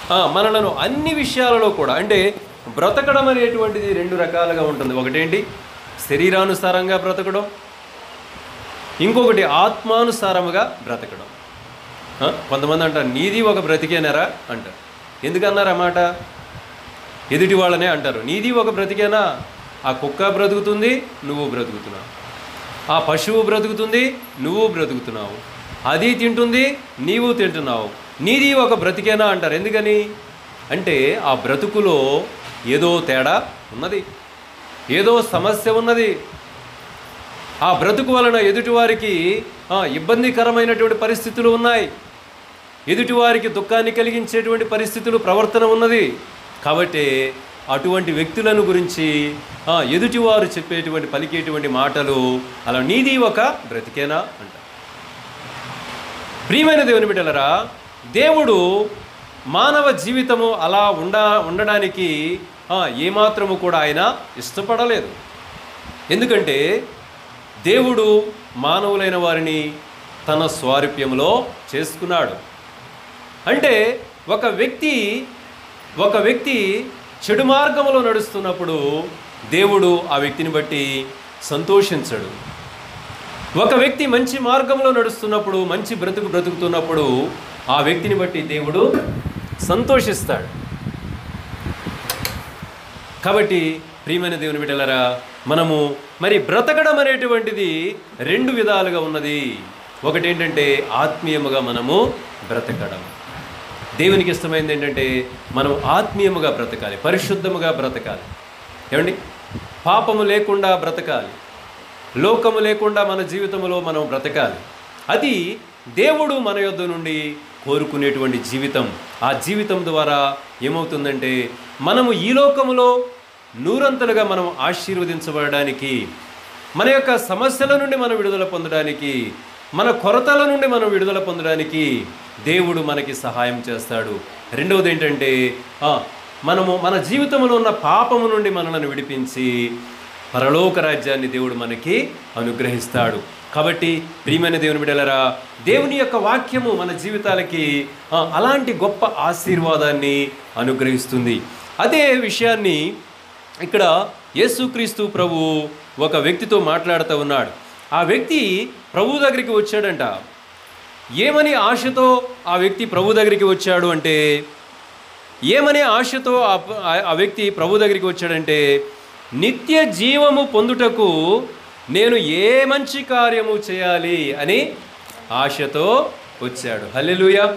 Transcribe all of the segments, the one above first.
ఆ, మనలను అన్ని విషయాలలో కూడా అంటే బ్రతకడం అనేటువంటిది రెండు రకాలుగా ఉంటుంది ఒకటేంటి శరీరానుసారంగా బ్రతకడం ఇంకొకటి ఆత్మానుసారముగా బ్రతకడం ఆ, కొంతమంది అంటారు నీది ఒక బ్రతికేనారా అంటారు ఎందుకన్నారు ఆ మాట ఎదుటి వాళ్ళనే అంటారు నీది ఒక బ్రతికేనా ఆ కుక్క బ్రతుకుతుంది నువ్వు బ్రతుకుతున్నావు ఆ పశువు బ్రతుకుతుంది నువ్వు బ్రతుకుతున్నావు అది తింటుంది నీవు తింటున్నావు నీది ఒక బ్రతికేనా అంటారు ఎందుకని అంటే ఆ బ్రతుకులో ఏదో తేడా ఉన్నది ఏదో సమస్య ఉన్నది ఆ బ్రతుకు వలన ఎదుటివారికి ఆ, ఇబ్బందికరమైనటువంటి పరిస్థితులు ఉన్నాయి ఎదుటివారికి దుఃఖాన్ని కలిగించేటువంటి పరిస్థితులు ప్రవర్తన ఉన్నది కాబట్టి అటువంటి వ్యక్తులను గురించి ఆ, ఎదుటివారు చెప్పేటువంటి పలికేటువంటి మాటలు అలా నీది ఒక బ్రతికేనా అంట ప్రియమైన దేవుని బిడ్డలరా దేవుడు మానవ జీవితము అలా ఉండ ఉండడానికి ఆ, ఏమాత్రము కూడా ఆయన ఇష్టపడలేదు ఎందుకంటే దేవుడు మానవులైన వారిని తన స్వారూప్యంలో చేసుకున్నాడు అంటే ఒక వ్యక్తి ఒక వ్యక్తి చెడు మార్గంలో నడుస్తున్నప్పుడు దేవుడు ఆ వ్యక్తిని బట్టి సంతోషించడు ఒక వ్యక్తి మంచి మార్గంలో నడుస్తున్నప్పుడు మంచి బ్రతుకు బ్రతుకుతున్నప్పుడు ఆ వ్యక్తిని బట్టి దేవుడు సంతోషిస్తాడు కాబట్టి ప్రియమైన దేవుని బిడ్డలరా మనము మరి బ్రతకడం అనేటువంటిది రెండు విధాలుగా ఉన్నది ఒకటి ఏంటంటే ఆత్మీయముగా మనము బ్రతకడం దేవునికి ఇష్టమైంది ఏంటంటే మనం ఆత్మీయముగా బ్రతకాలి పరిశుద్ధముగా బ్రతకాలి ఏమండి పాపము లేకుండా బ్రతకాలి లోకము లేకుండా మన జీవితంలో మనం బ్రతకాలి అది దేవుడు మన యొద్ద నుండి కోరుకునేటువంటి జీవితం ఆ జీవితం ద్వారా ఏమవుతుందంటే మనము ఈ లోకములో నూరంతలుగా మనం ఆశీర్వదించబడడానికి మన యొక్క సమస్యల నుండి మనం విడుదల పొందడానికి మన కొరతల నుండి మనం విడుదల పొందడానికి దేవుడు మనకి సహాయం చేస్తాడు రెండవది ఏంటంటే ఆ, మనము మన జీవితంలో ఉన్న పాపము నుండి మనలను విడిపించి పరలోక రాజ్యాన్ని దేవుడు మనకి అనుగ్రహిస్తాడు కాబట్టి ప్రియమైన దేవుని బిడ్డలరా దేవుని యొక్క వాక్యము మన జీవితాలకి ఆ, అలాంటి గొప్ప ఆశీర్వాదాన్ని అనుగ్రహిస్తుంది అదే విషయాన్ని ఇక్కడ యేసుక్రీస్తు ప్రభు ఒక వ్యక్తితో మాట్లాడుతూ ఉన్నాడు ఆ వ్యక్తి ప్రభు దగ్గరికి వచ్చాడంట ఏమని ఆశతో ఆ వ్యక్తి ప్రభు దగ్గరికి వచ్చాడు అంటే ఏమనే ఆశతో ఆ ప- ఆ- ఆ వ్యక్తి ప్రభు దగ్గరికి వచ్చాడంటే నిత్య జీవము పొందుటకు నేను ఏ మంచి కార్యము చేయాలి అని ఆశతో వచ్చాడు హల్లెలూయా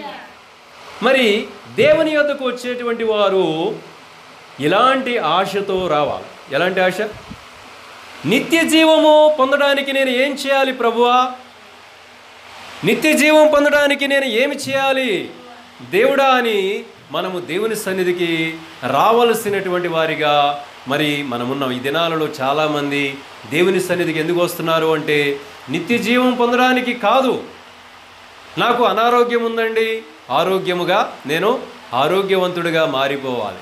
మరి దేవుని యొద్దకు వచ్చేటువంటి వారు ఇలాంటి ఆశతో రావాలి ఎలాంటి ఆశ నిత్య జీవము పొందడానికి నేను ఏం చేయాలి ప్రభువా నిత్య జీవం పొందడానికి నేను ఏమి చేయాలి దేవుడా అని మనము దేవుని సన్నిధికి రావలసినటువంటి వారిగా మరి మనమున్నాం ఈ దినాలలో చాలామంది దేవుని సన్నిధికి ఎందుకు వస్తున్నారు అంటే నిత్య జీవం పొందడానికి కాదు నాకు అనారోగ్యం ఉందండి ఆరోగ్యముగా నేను ఆరోగ్యవంతుడిగా మారిపోవాలి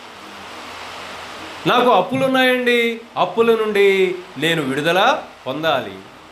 నాకు అప్పులు ఉన్నాయండి అప్పుల నుండి నేను విడుదల పొందాలి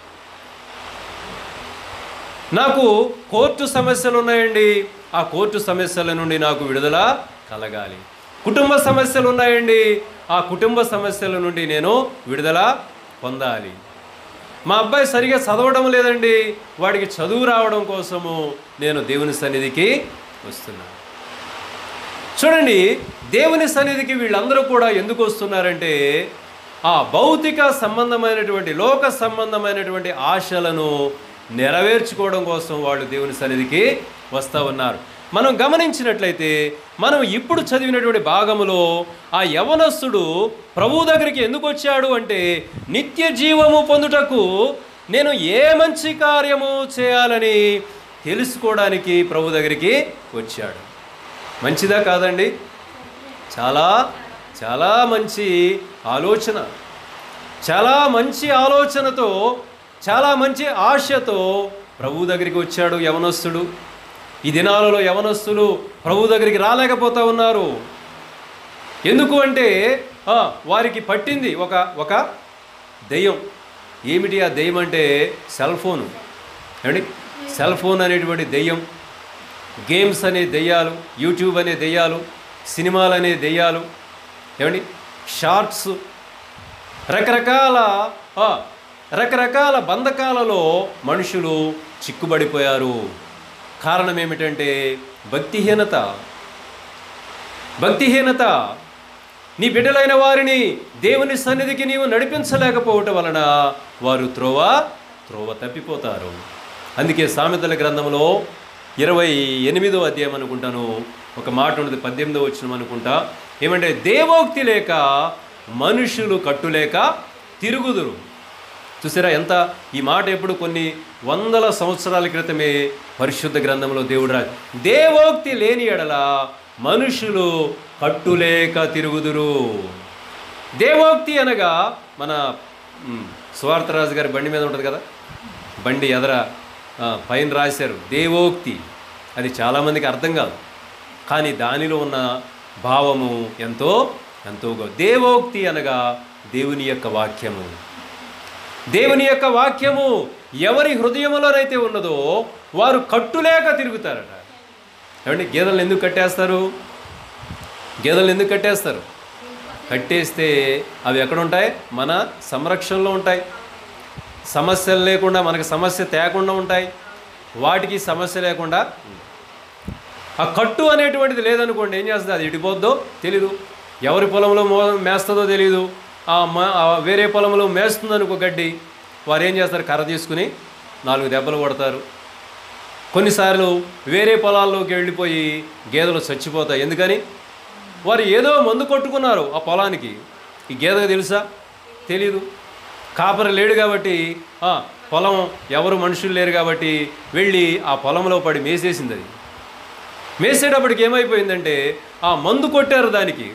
నాకు కోర్టు సమస్యలు ఉన్నాయండి ఆ కోర్టు సమస్యల నుండి నాకు విడుదల కలగాలి కుటుంబ సమస్యలు ఉన్నాయండి ఆ కుటుంబ సమస్యల నుండి నేను విడుదల పొందాలి మా అబ్బాయి సరిగా చదవడం లేదండి వాడికి చదువు రావడం కోసము నేను దేవుని సన్నిధికి వస్తున్నాను చూడండి దేవుని సన్నిధికి వీళ్ళందరూ కూడా ఎందుకు వస్తున్నారంటే ఆ భౌతిక సంబంధమైనటువంటి లోక సంబంధమైనటువంటి ఆశలను నెరవేర్చుకోవడం కోసం వాళ్ళు దేవుని సన్నిధికి వస్తూ ఉన్నారు మనం గమనించినట్లయితే మనం ఇప్పుడు చదివినటువంటి భాగములో ఆ యవనస్తుడు ప్రభు దగ్గరికి ఎందుకు వచ్చాడు అంటే నిత్య జీవము పొందుటకు నేను ఏ మంచి కార్యము చేయాలని తెలుసుకోవడానికి ప్రభు దగ్గరికి వచ్చాడు మంచిదా కాదండి చాలా చాలా మంచి ఆలోచన చాలా మంచి ఆలోచనతో చాలా మంచి ఆశతో ప్రభు దగ్గరికి వచ్చాడు యవనస్తుడు ఈ దినాలలో యవనస్తులు ప్రభు దగ్గరికి రాలేకపోతా ఉన్నారు ఎందుకు అంటే ఆ, వారికి పట్టింది ఒక ఒక దెయ్యం ఏమిటి ఆ దెయ్యం అంటే సెల్ ఫోను ఏమండి సెల్ ఫోన్ అనేటువంటి దెయ్యం గేమ్స్ అనే దెయ్యాలు యూట్యూబ్ అనే దెయ్యాలు సినిమాలు అనే దెయ్యాలు ఏమండి షార్ట్స్ రకరకాల ఆ, రకరకాల బంధకాలలో మనుషులు చిక్కుబడిపోయారు కారణం ఏమిటంటే భక్తిహీనత భక్తిహీనత నీ బిడ్డలైన వారిని దేవుని సన్నిధికి నీవు నడిపించలేకపోవటం వలన వారు త్రోవ త్రోవ తప్పిపోతారు అందుకే సామెతల గ్రంథంలో ఇరవై ఎనిమిదో అధ్యాయం అనుకుంటాను ఒక మాట ఉన్నది పద్దెనిమిదో వచ్చిన అనుకుంటా ఏమంటే దేవోక్తి లేక మనుషులు కట్టులేక తిరుగుదురు చూసారా ఎంత ఈ మాట ఎప్పుడు కొన్ని వందల సంవత్సరాల క్రితమే పరిశుద్ధ గ్రంథంలో దేవుడు రా దేవోక్తి లేని ఎడల మనుషులు కట్టులేక తిరుగుదురు దేవోక్తి అనగా మన మ్, సువార్తరాజు గారి బండి మీద ఉంటుంది కదా బండి ఎదర ఆ, పైన రాశారు దేవోక్తి అది చాలామందికి అర్థం కాదు కానీ దానిలో ఉన్న భావము ఎంతో ఎంతో గొప్ప. దేవోక్తి అనగా దేవుని యొక్క వాక్యము దేవుని యొక్క వాక్యము ఎవరి హృదయములోనైతే ఉన్నదో వారు కట్టులేక తిరుగుతారట ఏమండి గేదెలను ఎందుకు కట్టేస్తారు గేదెలను ఎందుకు కట్టేస్తారు కట్టేస్తే అవి ఎక్కడ ఉంటాయి మన సంరక్షణలో ఉంటాయి సమస్యలు లేకుండా మనకు సమస్య తేకుండా ఉంటాయి వాటికి సమస్య లేకుండా ఆ కట్టు అనేటువంటిది లేదనుకోండి ఏం చేస్తుంది అది ఇడిపోద్దో తెలీదు ఎవరి పొలంలో మో మేస్తుందో తెలియదు ఆ మ- ఆ వేరే పొలంలో మేస్తుంది అనుకో గడ్డి వారు ఏం చేస్తారు కర్ర తీసుకుని నాలుగు దెబ్బలు కొడతారు కొన్నిసార్లు వేరే పొలాల్లోకి వెళ్ళిపోయి గేదెలు చచ్చిపోతాయి ఎందుకని వారు ఏదో మందు కొట్టుకున్నారు ఆ పొలానికి ఈ గేదెకు తెలుసా తెలీదు కాపరి లేడు కాబట్టి ఆ, పొలం ఎవరు మనుషులు లేరు కాబట్టి వెళ్ళి ఆ పొలంలో పడి మేసేసింది అది మేసేటప్పటికి ఏమైపోయిందంటే ఆ మందు కొట్టారు దానికి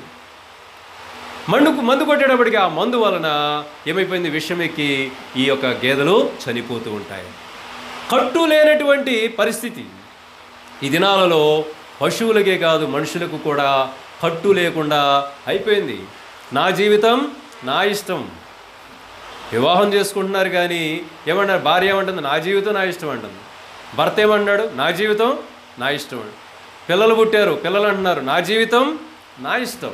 మండుకు మందు కొట్టేటప్పటికి ఆ మందు వలన ఏమైపోయింది విషం ఎక్కి ఈ యొక్క గేదెలు చనిపోతూ ఉంటాయి కట్టు లేనటువంటి పరిస్థితి ఈ దినాలలో పశువులకే కాదు మనుషులకు కూడా కట్టు లేకుండా అయిపోయింది నా జీవితం నా ఇష్టం వివాహం చేసుకుంటున్నారు కానీ ఏమన్నారు భార్య ఏమంటుంది నా జీవితం నా ఇష్టం అంటుంది భర్త ఏమన్నాడు నా జీవితం నా ఇష్టం అండి పిల్లలు పుట్టారు పిల్లలు అంటున్నారు నా జీవితం నా ఇష్టం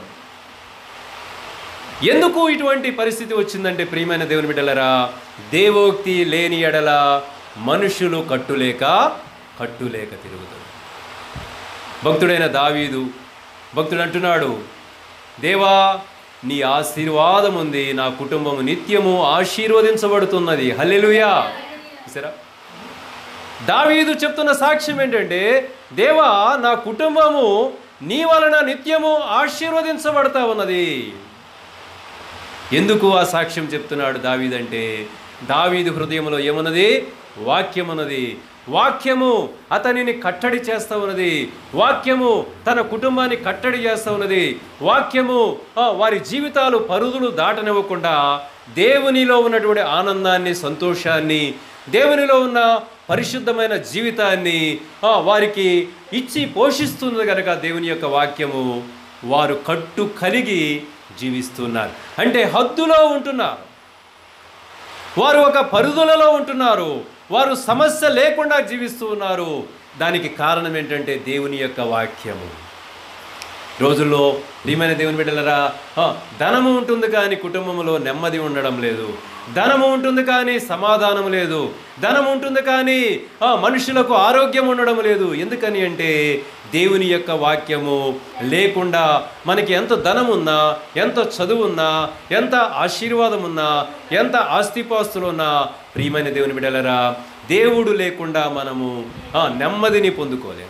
ఎందుకు ఇటువంటి పరిస్థితి వచ్చిందంటే ప్రియమైన దేవుని బిడ్డలరా దేవోక్తి లేని ఎడల మనుషులు కట్టులేక కట్టులేక తిరుగుతారు భక్తుడైన దావీదు భక్తుడు అంటున్నాడు దేవా నీ ఆశీర్వాదం ఉంది నా కుటుంబము నిత్యము ఆశీర్వదించబడుతున్నది హల్లెలూయా చూసారా దావీదు చెప్తున్న సాక్ష్యం ఏంటంటే దేవా నా కుటుంబము నీ వలన నిత్యము ఆశీర్వదించబడతా ఉన్నది ఎందుకు ఆ సాక్ష్యం చెప్తున్నాడు దావీదంటే దావీదు హృదయంలో ఏమున్నది వాక్యమున్నది వాక్యము అతనిని కట్టడి చేస్తా ఉన్నది వాక్యము తన కుటుంబాన్ని కట్టడి చేస్తా ఉన్నది వాక్యము ఆ, వారి జీవితాలు పరుదులు దాటనివ్వకుండా దేవునిలో ఉన్నటువంటి ఆనందాన్ని సంతోషాన్ని దేవునిలో ఉన్న పరిశుద్ధమైన జీవితాన్ని ఆ, వారికి ఇచ్చి పోషిస్తున్నది కనుక దేవుని యొక్క వాక్యము వారు కట్టు కలిగి జీవిస్తున్నారు అంటే హద్దులో ఉంటున్నారు వారు ఒక పరుదులలో ఉంటున్నారు వారు సమస్య లేకుండా జీవిస్తూ ఉన్నారు దానికి కారణం ఏంటంటే దేవుని యొక్క వాక్యము రోజుల్లో ప్రియమైన దేవుని బిడ్డలరా ఆ, ధనము ఉంటుంది కానీ కుటుంబంలో నెమ్మది ఉండడం లేదు ధనము ఉంటుంది కానీ సమాధానం లేదు ధనం ఉంటుంది కానీ ఆ, మనుషులకు ఆరోగ్యం ఉండడం లేదు ఎందుకని అంటే దేవుని యొక్క వాక్యము లేకుండా మనకి ఎంత ధనం ఉన్నా ఎంత చదువు ఉన్నా ఎంత ఆశీర్వాదం ఉన్నా ఎంత ఆస్తిపాస్తులు ఉన్నా ప్రియమైన దేవుని బిడ్డలరా దేవుడు లేకుండా మనము ఆ, నెమ్మదిని పొందుకోలేము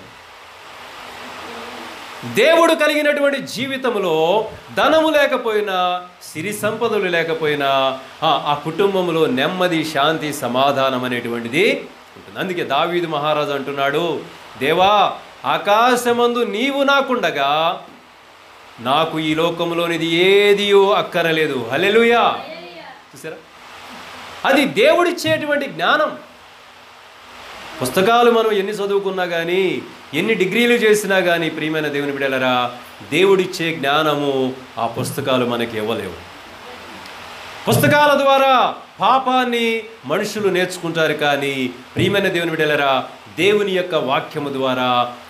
దేవుడు కలిగినటువంటి జీవితంలో ధనము లేకపోయినా సిరి సంపదలు లేకపోయినా ఆ ఆ కుటుంబంలో నెమ్మది శాంతి సమాధానం అనేటువంటిది ఉంటుంది అందుకే దావీదు మహారాజు అంటున్నాడు దేవా ఆకాశమందు నీవు నాకుండగా నాకు ఈ లోకంలోనిది ఏదియో అక్కరలేదు హల్లెలూయా చూసారా అది దేవుడిచ్చేటువంటి జ్ఞానం పుస్తకాలు మనం ఎన్ని చదువుకున్నా కానీ ఎన్ని డిగ్రీలు చేసినా కానీ ప్రియమైన దేవుని బిడ్డలరా దేవుడిచ్చే జ్ఞానము ఆ పుస్తకాలు మనకి ఇవ్వలేవు పుస్తకాల ద్వారా పాపాన్ని మనుషులు నేర్చుకుంటారు కానీ ప్రియమైన దేవుని బిడ్డలరా దేవుని యొక్క వాక్యము ద్వారా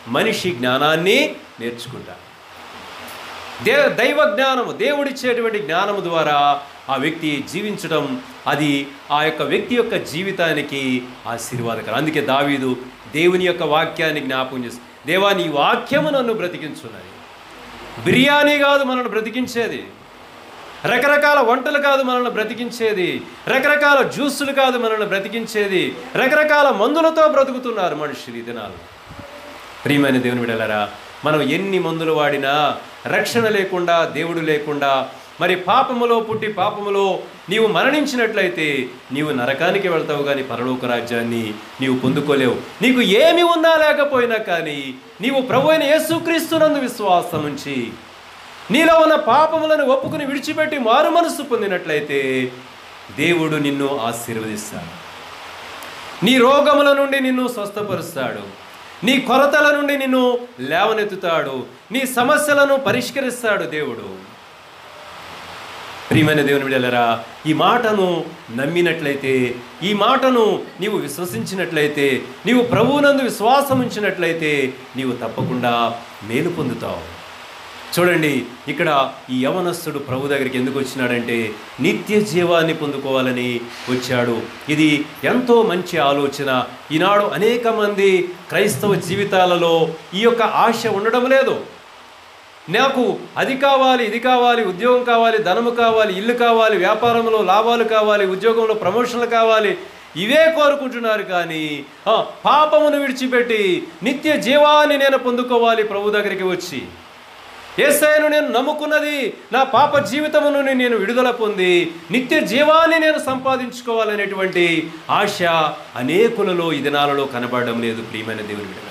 మనిషి జ్ఞానాన్ని నేర్చుకుంటాడు దే దైవ జ్ఞానము దేవుడిచ్చేటువంటి జ్ఞానము ద్వారా ఆ వ్యక్తి జీవించడం అది ఆ యొక్క వ్యక్తి యొక్క జీవితానికి ఆశీర్వాదకరం అందుకే దావీదు దేవుని యొక్క వాక్యాన్ని జ్ఞాపకం చేసి దేవా నీ వాక్యము నన్ను బ్రతికించున్నది బిర్యానీ కాదు మనల్ని బ్రతికించేది రకరకాల వంటలు కాదు మనల్ని బ్రతికించేది రకరకాల జ్యూసులు కాదు మనల్ని బ్రతికించేది రకరకాల మందులతో బ్రతుకుతున్నారు మనుషులు ఈ దినాలు ప్రియమైన దేవుని విడలరా మనం ఎన్ని మందులు వాడినా రక్షణ లేకుండా దేవుడు లేకుండా మరి పాపములో పుట్టి పాపములో నీవు మరణించినట్లయితే నీవు నరకానికి వెళ్తావు కానీ పరలోక రాజ్యాన్ని నీవు పొందుకోలేవు నీకు ఏమి ఉన్నా లేకపోయినా కానీ నీవు ప్రభు అయిన యేసుక్రీస్తునందు విశ్వాసం ఉంచి నీలో ఉన్న పాపములను ఒప్పుకుని విడిచిపెట్టి మారు మనస్సు పొందినట్లయితే దేవుడు నిన్ను ఆశీర్వదిస్తాడు నీ రోగముల నుండి నిన్ను స్వస్థపరుస్తాడు నీ కొరతల నుండి నిన్ను లేవనెత్తుతాడు నీ సమస్యలను పరిష్కరిస్తాడు దేవుడు ప్రియమైన దేవుని విడలరా ఈ మాటను నమ్మినట్లయితే ఈ మాటను నీవు విశ్వసించినట్లయితే నీవు ప్రభువునందు విశ్వాసం ఉంచినట్లయితే నీవు తప్పకుండా మేలు పొందుతావు చూడండి ఇక్కడ ఈ యవనస్తుడు ప్రభు దగ్గరికి ఎందుకు వచ్చినాడంటే నిత్య జీవాన్ని పొందుకోవాలని వచ్చాడు ఇది ఎంతో మంచి ఆలోచన ఈనాడు అనేక మంది క్రైస్తవ జీవితాలలో ఈ యొక్క ఆశ ఉండడం లేదు నాకు అది కావాలి ఇది కావాలి ఉద్యోగం కావాలి ధనము కావాలి ఇల్లు కావాలి వ్యాపారంలో లాభాలు కావాలి ఉద్యోగంలో ప్రమోషన్లు కావాలి ఇవే కోరుకుంటున్నారు కానీ ఆ, పాపమును విడిచిపెట్టి నిత్య జీవాన్ని నేను పొందుకోవాలి ప్రభు దగ్గరికి వచ్చి ఏసైను నేను నమ్ముకున్నది నా పాప జీవితము నుండి నేను విడుదల పొంది నిత్య జీవాన్ని నేను సంపాదించుకోవాలనేటువంటి ఆశ అనేకులలో ఈ దినాలలో కనబడడం లేదు ప్రియమైన దేవుని విడుదల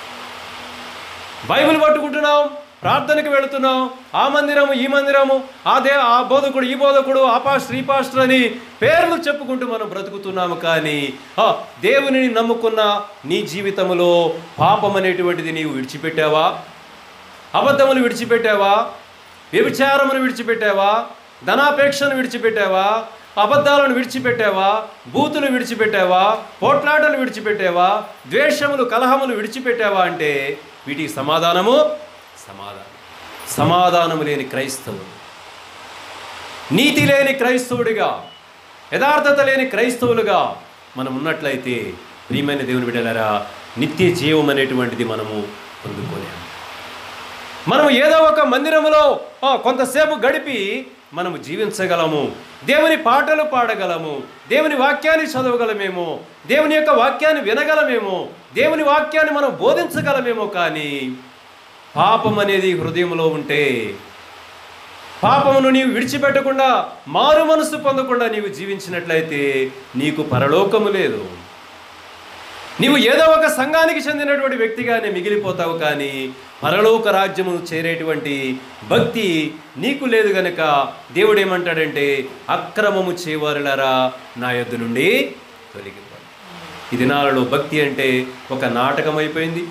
బైబిల్ పట్టుకుంటున్నాం ప్రార్థనకు వెళుతున్నాం ఆ మందిరము ఈ మందిరము ఆ దే ఆ బోధకుడు ఈ బోధకుడు ఆ పాస్టర్ ఈ పాస్టర్ అని పేర్లు చెప్పుకుంటూ మనం బ్రతుకుతున్నాము కానీ ఆ దేవునిని నమ్ముకున్న నీ జీవితంలో పాపం అనేటువంటిది నీవు విడిచిపెట్టావా అబద్ధములు విడిచిపెట్టావా వ్యభిచారమును విడిచిపెట్టావా ధనాపేక్షను విడిచిపెట్టావా అబద్ధాలను విడిచిపెట్టావా బూతులు విడిచిపెట్టావా పోట్లాటలు విడిచిపెట్టావా ద్వేషములు కలహములు విడిచిపెట్టావా అంటే వీటికి సమాధానము సమాధానం సమాధానము లేని క్రైస్తవుడు నీతి లేని క్రైస్తవుడిగా యథార్థత లేని క్రైస్తవులుగా మనం ఉన్నట్లయితే ప్రియమైన దేవుని బిడ్డలారా నిత్య జీవం అనేటువంటిది మనము పొందుకోలేము మనం ఏదో ఒక మందిరములో ఆ, కొంతసేపు గడిపి మనము జీవించగలము దేవుని పాటలు పాడగలము దేవుని వాక్యాన్ని చదవగలమేమో దేవుని యొక్క వాక్యాన్ని వినగలమేమో దేవుని వాక్యాన్ని మనం బోధించగలమేమో కానీ పాపం అనేది హృదయంలో ఉంటే పాపమును నీవు విడిచిపెట్టకుండా మారు మనసు పొందకుండా నీవు జీవించినట్లయితే నీకు పరలోకము లేదు నీవు ఏదో ఒక సంఘానికి చెందినటువంటి వ్యక్తిగానే మిగిలిపోతావు కానీ పరలోక రాజ్యమును చేరేటువంటి భక్తి నీకు లేదు గనక దేవుడు ఏమంటాడంటే అక్రమము చేయవారులారా నా యొద్ద నుండి తొలగిపోయి ఈ దినాలలో భక్తి అంటే ఒక నాటకం అయిపోయింది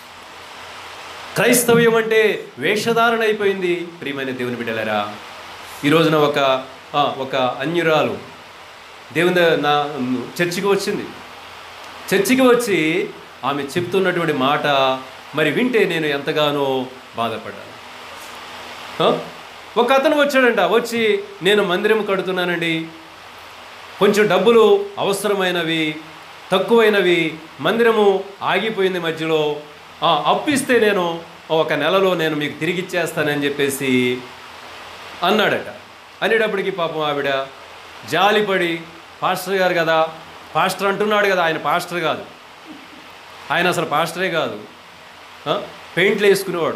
క్రైస్తవ్యం అంటే వేషధారణ అయిపోయింది ప్రియమైన దేవుని బిడ్డలరా ఈ రోజున ఒక ఆ, ఒక అన్యురాలు దేవుని దగ్గర నా చర్చికి వచ్చింది చర్చికి వచ్చి ఆమె చెప్తున్నటువంటి మాట మరి వింటే నేను ఎంతగానో బాధపడ్డాను ఆ? ఒక అతను వచ్చాడంట వచ్చి నేను మందిరం కడుతున్నానండి కొంచెం డబ్బులు అవసరమైనవి తక్కువైనవి మందిరము ఆగిపోయింది మధ్యలో ఆ, అప్పిస్తే నేను ఒక నెలలో నేను మీకు తిరిగి ఇచ్చేస్తానని చెప్పేసి అన్నాడట అనేటప్పటికి పాపం ఆవిడ జాలిపడి పాస్టర్ గారు కదా పాస్టర్ అంటున్నాడు కదా ఆయన పాస్టర్ కాదు ఆయన అసలు పాస్టరే కాదు ఆ? పెయింట్లు వేసుకునేవాడు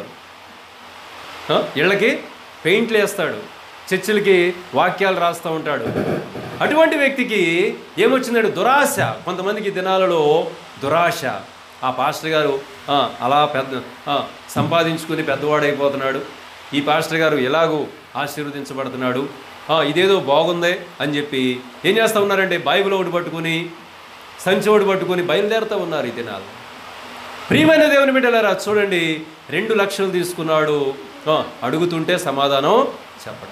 ఆ? ఇళ్ళకి పెయింట్లు వేస్తాడు చర్చిలకి వాక్యాలు రాస్తూ ఉంటాడు అటువంటి వ్యక్తికి ఏమొచ్చిందంటే దురాశ కొంతమందికి దినాలలో దురాశ ఆ పాస్టర్ గారు ఆ, అలా పెద్ద ఆ, సంపాదించుకుని పెద్దవాడైపోతున్నాడు ఈ పాస్టర్ గారు ఎలాగూ ఆశీర్వదించబడుతున్నాడు ఆ, ఇదేదో బాగుందే అని చెప్పి ఏం చేస్తూ ఉన్నారంటే బైబిల్ ఒకటి పట్టుకుని సంచి ఒకటి పట్టుకుని బయలుదేరుతూ ఉన్నారు ఈ దినాలు ప్రియమైన దేవుని బిడ్డలారా చూడండి రెండు లక్షలు తీసుకున్నాడు ఆ, అడుగుతుంటే సమాధానం చెప్పడం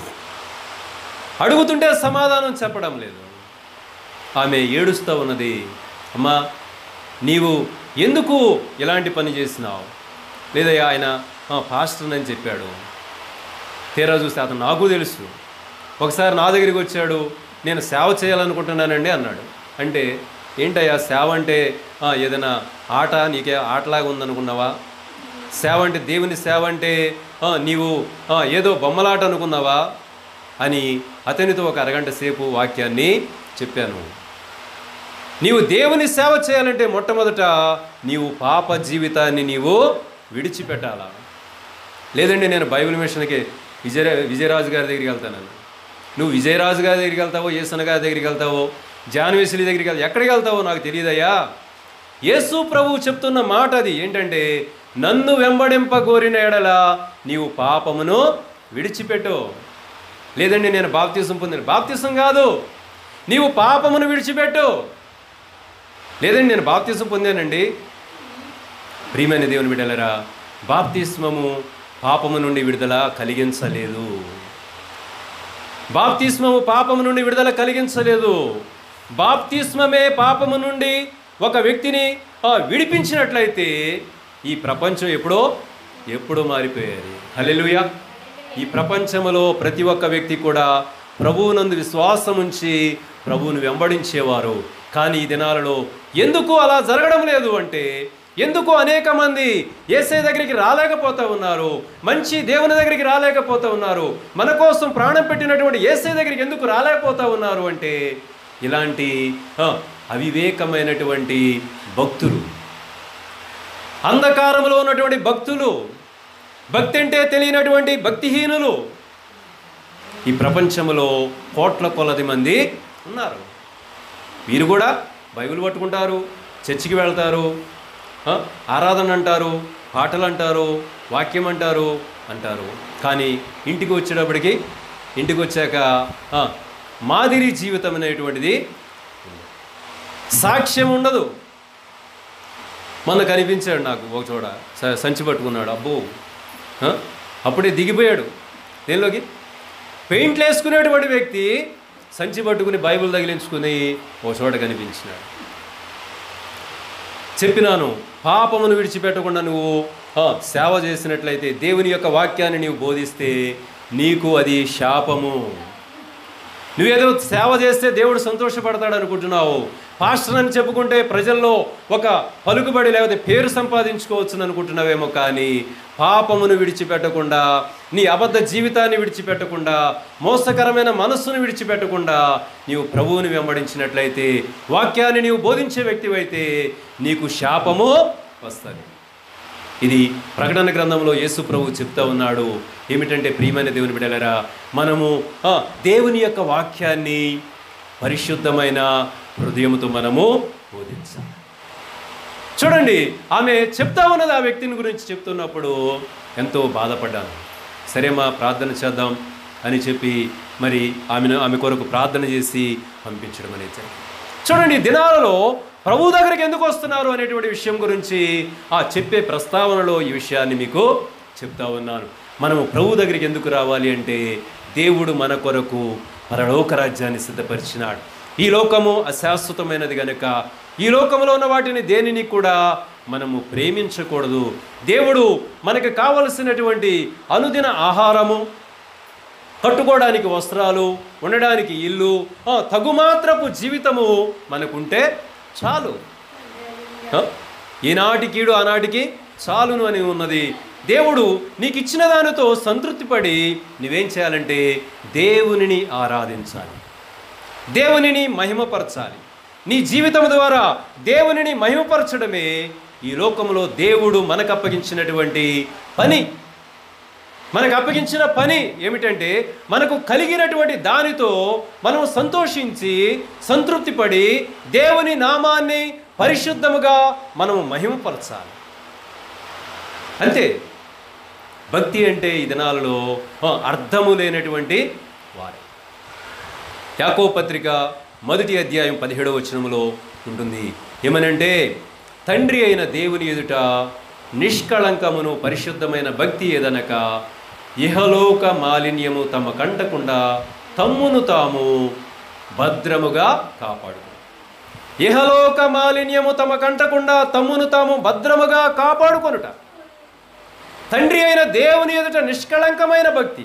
అడుగుతుంటే సమాధానం చెప్పడం లేదు ఆమె ఏడుస్తూ ఉన్నది అమ్మా నీవు ఎందుకు ఇలాంటి పని చేసినావు లేదా ఆయన "ఆ, పాస్టర్ అని చెప్పాడు తీరా చూస్తే అతను నాకు తెలుసు ఒకసారి నా దగ్గరికి వచ్చాడు నేను సేవ చేయాలనుకుంటున్నానండి అన్నాడు అంటే ఏంటయ్యా సేవ అంటే "ఆ, ఏదైనా ఆట నీకే ఆటలాగా ఉందనుకున్నావా సేవ అంటే దేవుని సేవ అంటే "ఆ, నీవు ఆ, ఏదో బొమ్మలాట అనుకున్నావా అని అతనితో ఒక అరగంట సేపు వాక్యాన్ని చెప్పాను నీవు దేవుని సేవ చేయాలంటే మొట్టమొదట నీవు పాప జీవితాన్ని నీవు విడిచిపెట్టాలా లేదండి నేను బైబిల్ మిషన్కి విజయ విజయరాజు గారి దగ్గరికి వెళ్తాను నువ్వు విజయరాజు గారి దగ్గరికి వెళ్తావో యేసన్న గారి దగ్గరికి వెళ్తావో జాన్వేశ్వరి దగ్గరికి వెళ్తావు ఎక్కడికి వెళ్తావో నాకు తెలియదయ్యా యేసు ప్రభువు చెప్తున్న మాట అది ఏంటంటే నన్ను వెంబడింప కోరిన ఎడల నీవు పాపమును విడిచిపెట్టు లేదండి నేను బాప్తీసం పొందిన బాప్తీసం కాదు నీవు పాపమును విడిచిపెట్టు లేదండి నేను బాప్తీసం పొందానండి ప్రియమైన దేవుని బిడ్డలరా బాప్తిస్మము పాపము నుండి విడుదల కలిగించలేదు బాప్తిస్మము పాపము నుండి విడుదల కలిగించలేదు బాప్తిస్మమే పాపము నుండి ఒక వ్యక్తిని ఆ, విడిపించినట్లయితే ఈ ప్రపంచం ఎప్పుడో ఎప్పుడో మారిపోయేది హల్లెలూయా ఈ ప్రపంచంలో ప్రతి ఒక్క వ్యక్తి కూడా ప్రభువునందు విశ్వాసం ఉంచి ప్రభువును వెంబడించేవారు కానీ ఈ దినాలలో ఎందుకు అలా జరగడం లేదు అంటే ఎందుకు అనేక మంది ఏసై దగ్గరికి రాలేకపోతూ ఉన్నారు మంచి దేవుని దగ్గరికి రాలేకపోతూ ఉన్నారు మన కోసం ప్రాణం పెట్టినటువంటి ఏసై దగ్గరికి ఎందుకు రాలేకపోతూ ఉన్నారు అంటే ఇలాంటి ఆ, అవివేకమైనటువంటి భక్తులు అంధకారంలో ఉన్నటువంటి భక్తులు భక్తి అంటే తెలియనటువంటి భక్తిహీనులు ఈ ప్రపంచంలో కోట్ల కొలది మంది ఉన్నారు వీరు కూడా బైబిల్ పట్టుకుంటారు చర్చికి వెళ్తారు ఆ, ఆరాధన అంటారు పాటలు అంటారు వాక్యం అంటారు అంటారు కానీ ఇంటికి వచ్చేటప్పటికి ఇంటికి వచ్చాక ఆ, మాదిరి జీవితం అనేటువంటిది సాక్ష్యం ఉండదు మొన్న కనిపించాడు నాకు ఒక చోట స- సంచి పట్టుకున్నాడు అబ్బో ఆ? అప్పుడే దిగిపోయాడు దేనిలోకి పెయింట్లు వేసుకునేటువంటి వ్యక్తి సంచి పట్టుకుని బైబిల్ తగిలించుకుని ఓ చోట కనిపించినాడు చెప్పినాను పాపమును విడిచిపెట్టకుండా నువ్వు ఆ, సేవ చేసినట్లయితే దేవుని యొక్క వాక్యాన్ని నీవు బోధిస్తే నీకు అది శాపము నువ్వేదో సేవ చేస్తే దేవుడు సంతోషపడతాడు అనుకుంటున్నావు పాస్టర్ అని చెప్పుకుంటే ప్రజల్లో ఒక పలుకుబడి లేకపోతే పేరు సంపాదించుకోవచ్చును అనుకుంటున్నావేమో కానీ పాపమును విడిచిపెట్టకుండా నీ అబద్ధ జీవితాన్ని విడిచిపెట్టకుండా మోసకరమైన మనస్సును విడిచిపెట్టకుండా నీవు ప్రభువుని వెంబడించినట్లయితే వాక్యాన్ని నీవు బోధించే వ్యక్తివైతే నీకు శాపము వస్తుంది ఇది ప్రకటన గ్రంథంలో యేసు ప్రభు చెప్తా ఉన్నాడు ఏమిటంటే ప్రియమైన దేవుని బిడ్డలరా మనము ఆ, దేవుని యొక్క వాక్యాన్ని పరిశుద్ధమైన హృదయముతో మనము బోధించాలి చూడండి ఆమె చెప్తా ఉన్నది ఆ వ్యక్తిని గురించి చెప్తున్నప్పుడు ఎంతో బాధపడ్డాను సరే మా ప్రార్థన చేద్దాం అని చెప్పి మరి ఆమెను ఆమె కొరకు ప్రార్థన చేసి పంపించడం అనేది జరిగింది చూడండి ఈ దినాలలో ప్రభు దగ్గరికి ఎందుకు వస్తున్నారు అనేటువంటి విషయం గురించి ఆ చెప్పే ప్రస్తావనలో ఈ విషయాన్ని మీకు చెప్తా ఉన్నాను మనము ప్రభు దగ్గరికి ఎందుకు రావాలి అంటే దేవుడు మన కొరకు పరలోక రాజ్యాన్ని సిద్ధపరిచినాడు ఈ లోకము అశాశ్వతమైనది గనుక ఈ లోకంలో ఉన్న వాటిని దేనిని కూడా మనము ప్రేమించకూడదు దేవుడు మనకు కావలసినటువంటి అనుదిన ఆహారము కట్టుకోవడానికి వస్త్రాలు ఉండడానికి ఇల్లు ఆ, తగుమాత్రపు జీవితము మనకుంటే చాలు ఆ? ఈనాటి కీడు ఆనాటికి చాలును అని ఉన్నది దేవుడు నీకు ఇచ్చిన దానితో సంతృప్తిపడి నువ్వేం చేయాలంటే దేవునిని ఆరాధించాలి దేవునిని మహిమపరచాలి నీ జీవితం ద్వారా దేవునిని మహిమపరచడమే ఈ లోకంలో దేవుడు మనకు అప్పగించినటువంటి పని మనకు అప్పగించిన పని ఏమిటంటే మనకు కలిగినటువంటి దానితో మనం సంతోషించి సంతృప్తిపడి దేవుని నామాన్ని పరిశుద్ధముగా మనము మహిమపరచాలి అంతే భక్తి అంటే ఈ దినాలలో ఆ, అర్థము లేనటువంటి వారు యాకో పత్రిక మొదటి అధ్యాయం పదిహేడవ వచనములో ఉంటుంది ఏమనంటే తండ్రి అయిన దేవుని ఎదుట నిష్కళంకమును పరిశుద్ధమైన భక్తి ఏదనక ఇహలోక మాలిన్యము తమ కంటకుండా తమ్మును తాము భద్రముగా కాపాడు ఇహలోక మాలిన్యము తమ కంటకుండా తమ్మును తాము భద్రముగా కాపాడుకొనుట తండ్రి అయిన దేవుని ఎదుట నిష్కళంకమైన భక్తి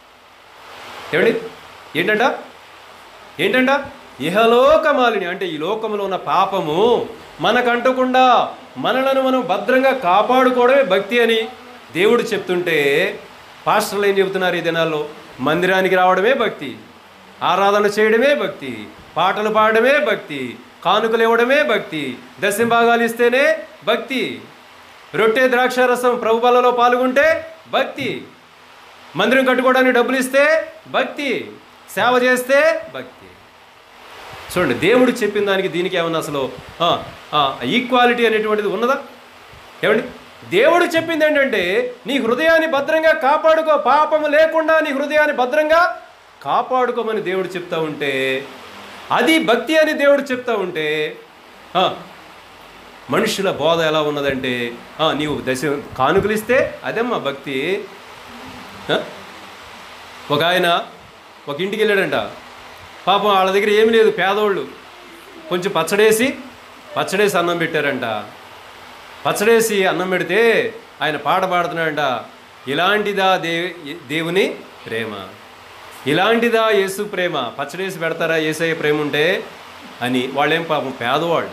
ఏమండి ఏంటంట ఏంటంట ఇహలోక మాలిని అంటే ఈ లోకంలో ఉన్న పాపము మనకంటకుండా మనలను మనం భద్రంగా కాపాడుకోవడమే భక్తి అని దేవుడు చెప్తుంటే పాస్టర్లు ఏం చెబుతున్నారు ఈ దినాల్లో మందిరానికి రావడమే భక్తి ఆరాధన చేయడమే భక్తి పాటలు పాడడమే భక్తి కానుకలు ఇవ్వడమే భక్తి దశంభాగాలు ఇస్తేనే భక్తి రొట్టె ద్రాక్షారసం ప్రభు బలలో పాల్గొంటే భక్తి మందిరం కట్టుకోవడానికి డబ్బులు ఇస్తే భక్తి సేవ చేస్తే భక్తి చూడండి దేవుడు చెప్పిన దానికి దీనికి ఏమన్నా అసలు ఈక్వాలిటీ అనేటువంటిది ఉన్నదా ఏమండి దేవుడు చెప్పింది ఏంటంటే నీ హృదయాన్ని భద్రంగా కాపాడుకో పాపము లేకుండా నీ హృదయాన్ని భద్రంగా కాపాడుకోమని దేవుడు చెప్తా ఉంటే అది భక్తి అని దేవుడు చెప్తా ఉంటే ఆ, మనుషుల బోధ ఎలా ఉన్నదంటే ఆ, నీవు దశ కానుకలు ఇస్తే అదేమ్మా భక్తి ఆ? ఒక ఆయన ఒక ఇంటికి వెళ్ళాడంట పాపం వాళ్ళ దగ్గర ఏమీ లేదు పేదోళ్ళు కొంచెం పచ్చడేసి పచ్చడేసి అన్నం పెట్టారంట పచ్చడేసి అన్నం పెడితే ఆయన పాట పాడుతున్నాడంట ఇలాంటిదా దేవి దేవుని ప్రేమ ఇలాంటిదా యేసు ప్రేమ పచ్చడేసి పెడతారా ఏసయ్య ప్రేమ ఉంటే అని వాళ్ళేం పాపం పేదవాళ్ళు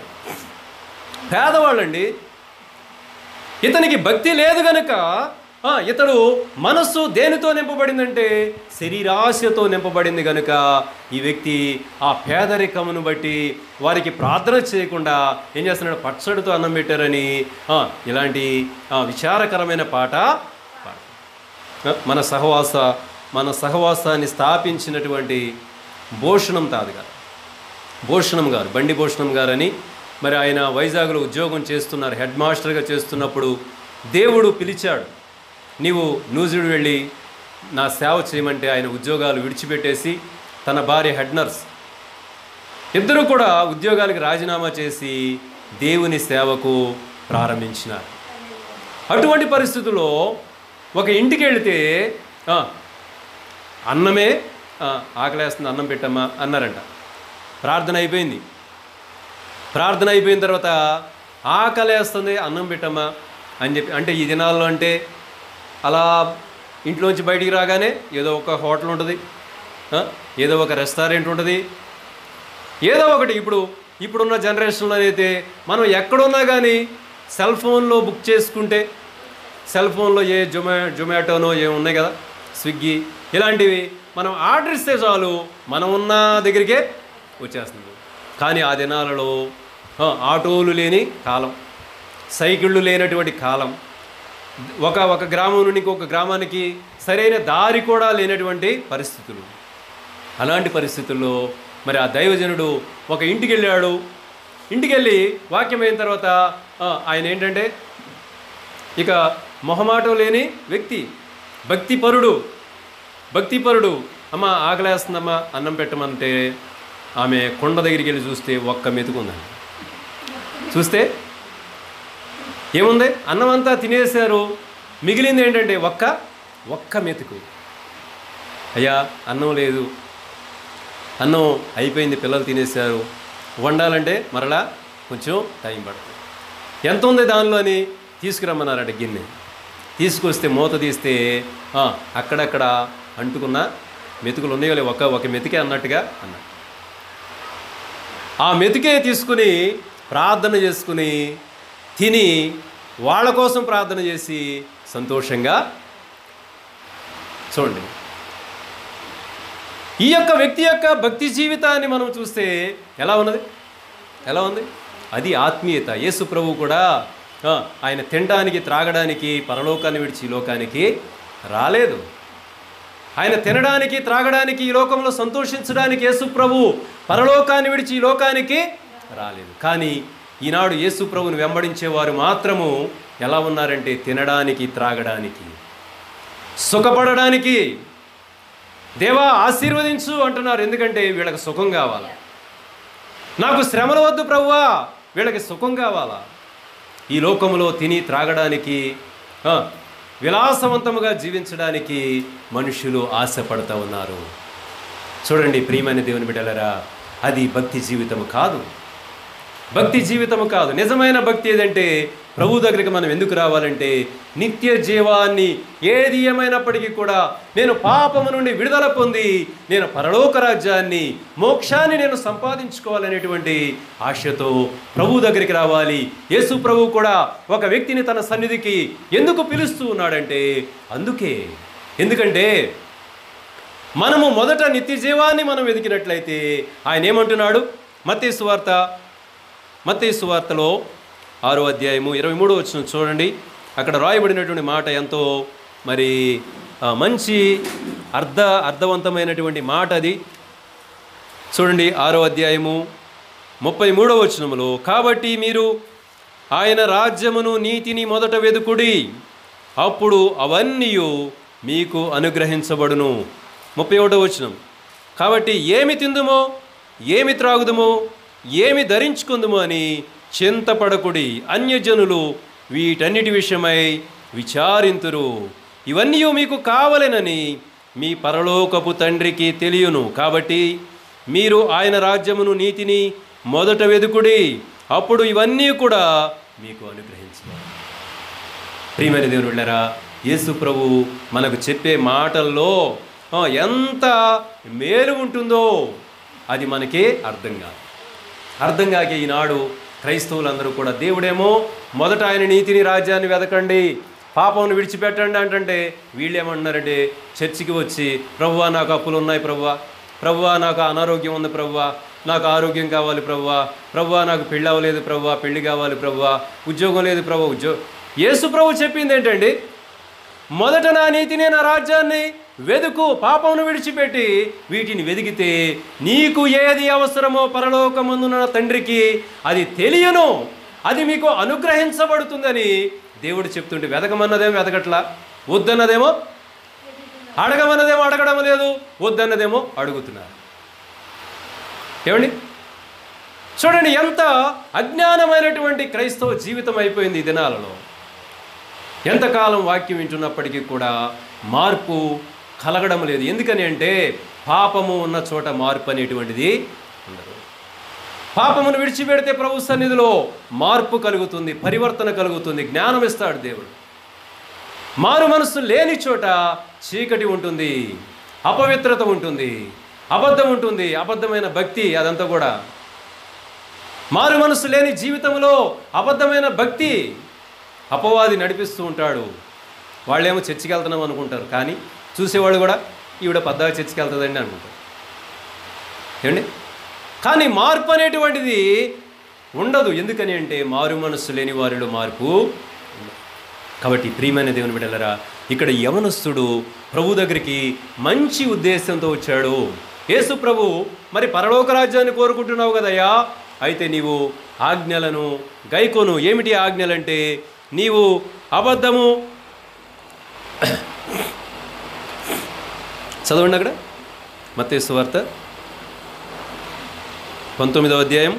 పేదవాళ్ళండి ఇతనికి భక్తి లేదు గనుక ఆ, ఇతడు మనస్సు దేనితో నింపబడిందంటే శరీరాశతో నింపబడింది గనుక ఈ వ్యక్తి ఆ పేదరికమును బట్టి వారికి ప్రార్థన చేయకుండా ఏం చేస్తున్నాడు పచ్చడితో అన్నం పెట్టారని ఆ, ఇలాంటి ఆ, విచారకరమైన పాట పాడు. మన సహవాస మన సహవాసాన్ని స్థాపించినటువంటి భూషణం తాదు గారు భూషణం గారు బండి భూషణం గారని మరి ఆయన వైజాగ్లో ఉద్యోగం చేస్తున్నారు హెడ్ మాస్టర్గా చేస్తున్నప్పుడు దేవుడు పిలిచాడు నీవు నూజిడు వెళ్ళి నా సేవ చేయమంటే ఆయన ఉద్యోగాలు విడిచిపెట్టేసి తన భార్య హెడ్ నర్స్ ఇద్దరు కూడా ఉద్యోగాలకు రాజీనామా చేసి దేవుని సేవకు ప్రారంభించినారు అటువంటి పరిస్థితుల్లో ఒక ఇంటికి వెళితే "ఆ, అన్నమే "ఆ, ఆకలేస్తుంది అన్నం పెట్టమ్మా అన్నారంట ప్రార్థన అయిపోయింది ప్రార్థన అయిపోయిన తర్వాత ఆకలేస్తుంది అన్నం పెట్టమ్మా అని చెప్పి అంటే ఈ దినాల్లో అంటే అలా ఇంట్లోంచి బయటికి రాగానే ఏదో ఒక హోటల్ ఉంటుంది ఆ, ఏదో ఒక రెస్టారెంట్ ఉంటుంది ఏదో ఒకటి ఇప్పుడు ఇప్పుడున్న జనరేషన్లో అయితే మనం ఎక్కడున్నా కానీ సెల్ ఫోన్లో బుక్ చేసుకుంటే సెల్ ఫోన్లో ఏ జొమా జొమాటోనో ఏ ఉన్నాయి కదా స్విగ్గీ ఇలాంటివి మనం ఆర్డర్ ఇస్తే చాలు మనం ఉన్న దగ్గరికే వచ్చేస్తుంది కానీ ఆ దినాలలో ఆ, ఆటోలు లేని కాలం సైకిళ్ళు లేనటువంటి కాలం ఒక ఒక గ్రామం నుండి ఇంకొక గ్రామానికి సరైన దారి కూడా లేనటువంటి పరిస్థితులు అలాంటి పరిస్థితుల్లో మరి ఆ దైవజనుడు ఒక ఇంటికి వెళ్ళాడు ఇంటికి వెళ్ళి వాక్యం అయిన తర్వాత ఆ, ఆయన ఏంటంటే ఇక మొహమాటం లేని వ్యక్తి భక్తిపరుడు భక్తిపరుడు అమ్మ ఆకలేస్తుందమ్మా అన్నం పెట్టమంటే ఆమె కొండ దగ్గరికి వెళ్ళి చూస్తే ఒక్క మెతుకుందండి చూస్తే ఏముంది అన్నం అంతా తినేశారు మిగిలింది ఏంటంటే ఒక్క ఒక్క మెతుకు అయ్యా అన్నం లేదు అన్నం అయిపోయింది పిల్లలు తినేశారు వండాలంటే మరలా కొంచెం టైం పడుతుంది ఎంత ఉంది దానిలో అని తీసుకురమ్మన్నారట గిన్నె తీసుకొస్తే మూత తీస్తే ఆ, అక్కడక్కడ అంటుకున్న మెతుకులు ఉన్నాయో లేవో ఒక ఒక మెతికే అన్నట్టుగా అన్నా ఆ మెతుకే తీసుకుని ప్రార్థన చేసుకుని తిని వాళ్ళ కోసం ప్రార్థన చేసి సంతోషంగా చూడండి ఈ యొక్క వ్యక్తి యొక్క భక్తి జీవితాన్ని మనం చూస్తే ఎలా ఉన్నది ఎలా ఉంది అది ఆత్మీయత యేసు ప్రభు కూడా ఆ, ఆయన తినడానికి త్రాగడానికి పరలోకాన్ని విడిచి ఈ లోకానికి రాలేదు ఆయన తినడానికి త్రాగడానికి ఈ లోకంలో సంతోషించడానికి యేసు ప్రభు పరలోకాన్ని విడిచి ఈ లోకానికి రాలేదు కానీ ఈనాడు యేసు ప్రభుని వెంబడించేవారు మాత్రము ఎలా ఉన్నారంటే తినడానికి త్రాగడానికి సుఖపడడానికి దేవా ఆశీర్వదించు అంటున్నారు ఎందుకంటే వీళ్ళకి సుఖం కావాలా నాకు శ్రమలు వద్దు ప్రభువా వీళ్ళకి సుఖం కావాలా ఈ లోకంలో తిని త్రాగడానికి ఆ, విలాసవంతముగా జీవించడానికి మనుషులు ఆశపడుతూ ఉన్నారు చూడండి ప్రియమైన దేవుని బిడ్డలరా అది భక్తి జీవితం కాదు భక్తి జీవితము కాదు నిజమైన భక్తి ఏదంటే ప్రభు దగ్గరికి మనం ఎందుకు రావాలంటే నిత్య జీవాన్ని ఏది ఏమైనప్పటికీ కూడా నేను పాపము నుండి విడుదల పొంది నేను పరలోక రాజ్యాన్ని మోక్షాన్ని నేను సంపాదించుకోవాలనేటువంటి ఆశతో ప్రభు దగ్గరికి రావాలి యేసు ప్రభు కూడా ఒక వ్యక్తిని తన సన్నిధికి ఎందుకు పిలుస్తూ ఉన్నాడంటే అందుకే ఎందుకంటే మనము మొదట నిత్య జీవాన్ని మనం వెతికినట్లయితే ఆయన ఏమంటున్నాడు మత్తయి సువార్త మత్తయి సువార్తలో ఆరో అధ్యాయము ఇరవై మూడు వచ్చిన చూడండి అక్కడ రాయబడినటువంటి మాట ఎంతో మరి ఆ, మంచి అర్థ అర్థవంతమైనటువంటి మాట అది చూడండి ఆరో అధ్యాయము ముప్పై మూడవ వచనములో కాబట్టి మీరు ఆయన రాజ్యమును నీతిని మొదట వెదుకుడి అప్పుడు అవన్నీ మీకు అనుగ్రహించబడును ముప్పై ఒకటో వచనం కాబట్టి ఏమి తిందుమో ఏమి త్రాగుదుమో ఏమి ధరించుకుందుమో అని చింతపడకుడి అన్యజనులు వీటన్నిటి విషయమై విచారింతురు ఇవన్నీ మీకు కావలెనని మీ పరలోకపు తండ్రికి తెలియను కాబట్టి మీరు ఆయన రాజ్యమును నీతిని మొదట వెదుకుడి అప్పుడు ఇవన్నీ కూడా మీకు అనుగ్రహించబడు ప్రియమైన దేవుని వెళ్ళారా యేసు ప్రభు మనకు చెప్పే మాటల్లో ఆ, ఎంత మేలు ఉంటుందో అది మనకే అర్థం కాదు అర్థం కాక ఈనాడు క్రైస్తవులందరూ కూడా దేవుడేమో మొదట ఆయన నీతిని రాజ్యాన్ని వెతకండి పాపమును విడిచిపెట్టండి అంటే వీళ్ళు ఏమంటున్నారంటే చర్చికి వచ్చి ప్రభువా నాకు అప్పులు ఉన్నాయి ప్రభువా ప్రభువా నాకు అనారోగ్యం ఉంది ప్రభువా నాకు ఆరోగ్యం కావాలి ప్రభువా ప్రభువా నాకు పెళ్ళి అవ్వలేదు ప్రభువా పెళ్లి కావాలి ప్రభువా ఉద్యోగం లేదు ప్రభు ఉద్యోగం యేసు ప్రభు చెప్పింది ఏంటండి మొదట నా నీతిని నా రాజ్యాన్ని వెదుకు పాపమును విడిచిపెట్టి వీటిని వెదిగితే నీకు ఏది అవసరమో పరలోకమందున తండ్రికి అది తెలియను అది మీకు అనుగ్రహించబడుతుందని దేవుడు చెప్తుంటే వెతకమన్నదేమో వెతకట్లా వద్దన్నదేమో అడగమన్నదేమో అడగడం లేదు వద్దన్నదేమో అడుగుతున్నారు ఏమండి చూడండి ఎంత అజ్ఞానమైనటువంటి క్రైస్తవ జీవితం అయిపోయింది ఈ దినాలలో ఎంతకాలం వాక్యం వింటున్నప్పటికీ కూడా మార్పు కలగడం లేదు ఎందుకని అంటే పాపము ఉన్న చోట మార్పు అనేటువంటిది ఉండదు పాపమును విడిచిపెడితే ప్రభు సన్నిధిలో మార్పు కలుగుతుంది పరివర్తన కలుగుతుంది జ్ఞానం ఇస్తాడు దేవుడు మారు మనస్సు లేని చోట చీకటి ఉంటుంది అపవిత్రత ఉంటుంది అబద్ధం ఉంటుంది అబద్ధమైన భక్తి అదంతా కూడా మారు మనస్సు లేని జీవితంలో అబద్ధమైన భక్తి అపవాది నడిపిస్తూ ఉంటాడు వాళ్ళేమో చర్చికి వెళ్తున్నాం అనుకుంటారు కానీ చూసేవాళ్ళు కూడా ఈవిడ పద్దాగా చర్చికి వెళ్తుందండి అనుకుంటారు ఏమండి కానీ మార్పు అనేటువంటిది ఉండదు ఎందుకని అంటే మారు మనస్సు లేని వారిలో మార్పు ఉండదు. కాబట్టి ప్రియమైన దేవుని బిడ్డలరా ఇక్కడ యవనస్తుడు ప్రభు దగ్గరికి మంచి ఉద్దేశంతో వచ్చాడు యేసు ప్రభు మరి పరలోక రాజ్యాన్ని కోరుకుంటున్నావు కదయ్యా అయితే నీవు ఆజ్ఞలను గైకోను ఏమిటి ఆజ్ఞలంటే నీవు అబద్ధము చదవండి అక్కడ మత్తేసు వార్త పంతొమ్మిదవ అధ్యాయం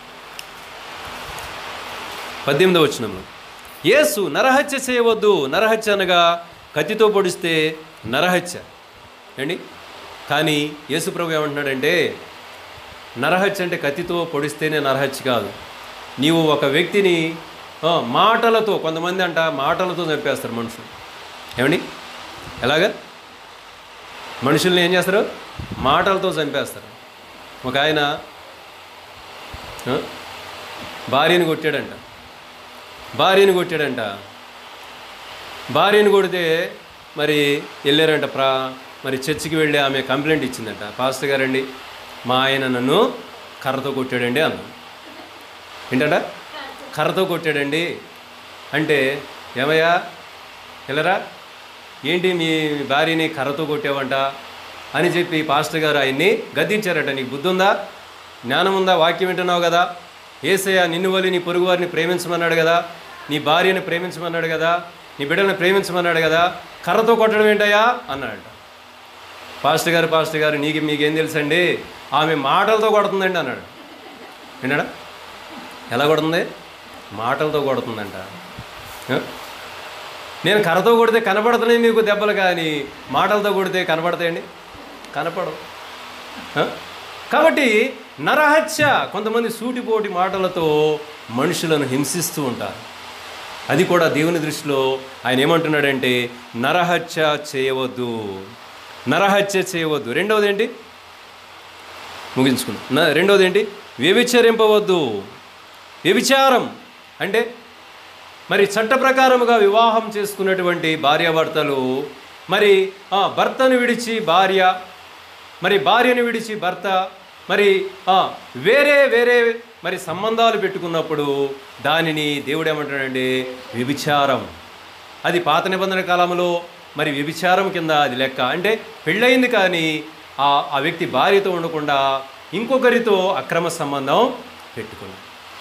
పద్దెనిమిదవ వచనంలో యేసు నరహత్య చేయవద్దు నరహత్య అనగా కత్తితో పొడిస్తే నరహత్య అండి కానీ యేసు ప్రభు ఏమంటున్నాడంటే నరహత్య అంటే కత్తితో పొడిస్తేనే నరహత్య కాదు నీవు ఒక వ్యక్తిని ఆ, మాటలతో కొంతమంది అంట మాటలతో చంపేస్తారు మనుషులు ఏమండి ఎలాగా మనుషుల్ని ఏం చేస్తారు మాటలతో చంపేస్తారు ఒక ఆయన ఆ, భార్యని కొట్టాడంట భార్యని కొట్టాడంట భార్యని కొడితే మరి వెళ్ళారంట ప్రా మరి చర్చికి వెళ్ళి ఆమె కంప్లైంట్ ఇచ్చిందంట పాస్టర్ గారండి మా ఆయన నన్ను కర్రతో కొట్టాడండి అన్న ఏంటంట కర్రతో కొట్టాడండి అంటే ఏమయ్యా వెళ్ళరా ఏంటి మీ భార్యని కర్రతో కొట్టావంట అని చెప్పి పాస్టర్ గారు ఆయన్ని గద్దించారట నీకు బుద్ధి ఉందా జ్ఞానం ఉందా వాక్యం వింటున్నావు కదా ఏసయ్య నిన్ను వలి నీ పొరుగు వారిని ప్రేమించమన్నాడు కదా నీ భార్యని ప్రేమించమన్నాడు కదా నీ బిడ్డని ప్రేమించమన్నాడు కదా కర్రతో కొట్టడం ఏంటయ్యా అన్నాడట పాస్టర్ గారు పాస్టర్ గారు నీకు మీకేం తెలుసండి ఆమె మాటలతో కొడుతుందండి అన్నాడు విన్నాడా ఎలా కొడుతుంది మాటలతో కొడుతుందంట ఆ? నేను కర్రతో కొడితే కనపడుతున్నాయి మీకు దెబ్బలు కానీ మాటలతో కొడితే కనపడతాయండి కనపడవు ఆ? కాబట్టి నరహత్య కొంతమంది సూటిపోటి మాటలతో మనుషులను హింసిస్తూ ఉంటారు అది కూడా దేవుని దృష్టిలో ఆయన ఏమంటున్నాడంటే నరహత్య చేయవద్దు నరహత్య చేయవద్దు రెండవది ఏంటి ముగించుకుందాం న- రెండవది ఏంటి వ్యభిచరింపవద్దు వ్యభిచారం అంటే మరి చట్ట ప్రకారముగా వివాహం చేసుకున్నటువంటి భార్యాభర్తలు మరి ఆ, భర్తను విడిచి భార్య మరి భార్యను విడిచి భర్త మరి ఆ, వేరే వేరే మరి సంబంధాలు పెట్టుకున్నప్పుడు దానిని దేవుడు ఏమంటాడంటే వ్యభిచారం అది పాత నిబంధన కాలంలో మరి వ్యభిచారం కింద అది లెక్క అంటే పెళ్ళయింది కానీ ఆ ఆ వ్యక్తి భార్యతో ఉండకుండా ఇంకొకరితో అక్రమ సంబంధం పెట్టుకున్నాడు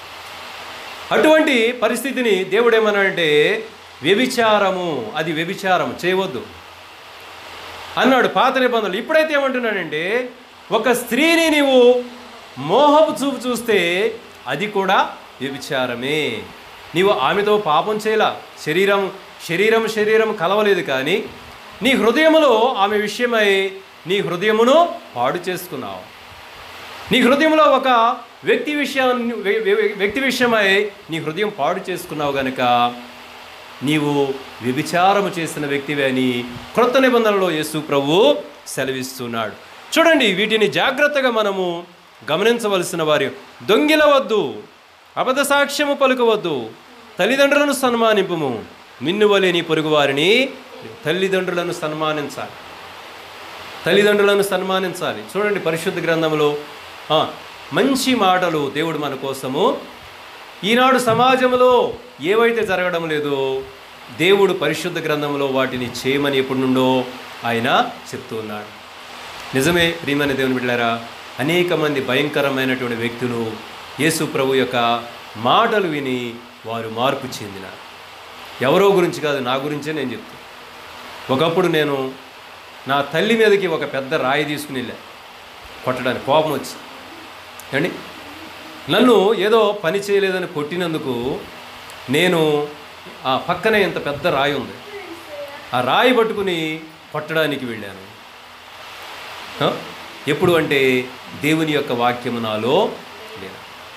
అటువంటి పరిస్థితిని దేవుడు ఏమన్నాడంటే వ్యభిచారము అది వ్యభిచారం చేయవద్దు అన్నాడు పాత నిబంధనలు ఇప్పుడైతే ఏమంటున్నాడంటే ఒక స్త్రీని నీవు మోహపు చూపు చూస్తే అది కూడా వ్యభిచారమే నీవు ఆమెతో పాపం చేయలా శరీరం శరీరం శరీరం కలవలేదు కానీ నీ హృదయములో ఆమె విషయమై నీ హృదయమును పాడు చేసుకున్నావు నీ హృదయంలో ఒక వ్యక్తి విషయాన్ని వ్య- వ్య- వ్యక్తి విషయమై నీ హృదయం పాడు చేసుకున్నావు గనుక నీవు వ్యభిచారము చేసిన వ్యక్తివే అని క్రొత్త నిబంధనలో యేసు ప్రభు సెలవిస్తున్నాడు చూడండి వీటిని జాగ్రత్తగా మనము గమనించవలసిన వారి దొంగిలవద్దు అబద్ధ సాక్ష్యము పలుకవద్దు తల్లిదండ్రులను సన్మానింపుము నిన్ను వలె నీ పొరుగు వారిని తల్లిదండ్రులను సన్మానించాలి తల్లిదండ్రులను సన్మానించాలి చూడండి పరిశుద్ధ గ్రంథంలో ఆ, మంచి మాటలు దేవుడు మన కోసము ఈనాడు సమాజంలో ఏవైతే జరగడం లేదో దేవుడు పరిశుద్ధ గ్రంథంలో వాటిని చేయమని ఎప్పటి నుండో ఆయన చెప్తూ ఉన్నాడు నిజమే ప్రియమైన దేవుని బిడ్డారా అనేక మంది భయంకరమైనటువంటి వ్యక్తులు యేసు ప్రభు యొక్క మాటలు విని వారు మార్పు చెందినారు ఎవరో గురించి కాదు నా గురించే నేను చెప్తాను ఒకప్పుడు నేను నా తల్లి మీదకి ఒక పెద్ద రాయి తీసుకుని వెళ్ళా కొట్టడానికి కోపం వచ్చి అండి నన్ను ఏదో పని చేయలేదని కొట్టినందుకు నేను ఆ పక్కనే ఇంత పెద్ద రాయి ఉంది ఆ రాయి పట్టుకుని కొట్టడానికి వెళ్ళాను ఆ? ఎప్పుడు అంటే దేవుని యొక్క వాక్యము నాలో లేదు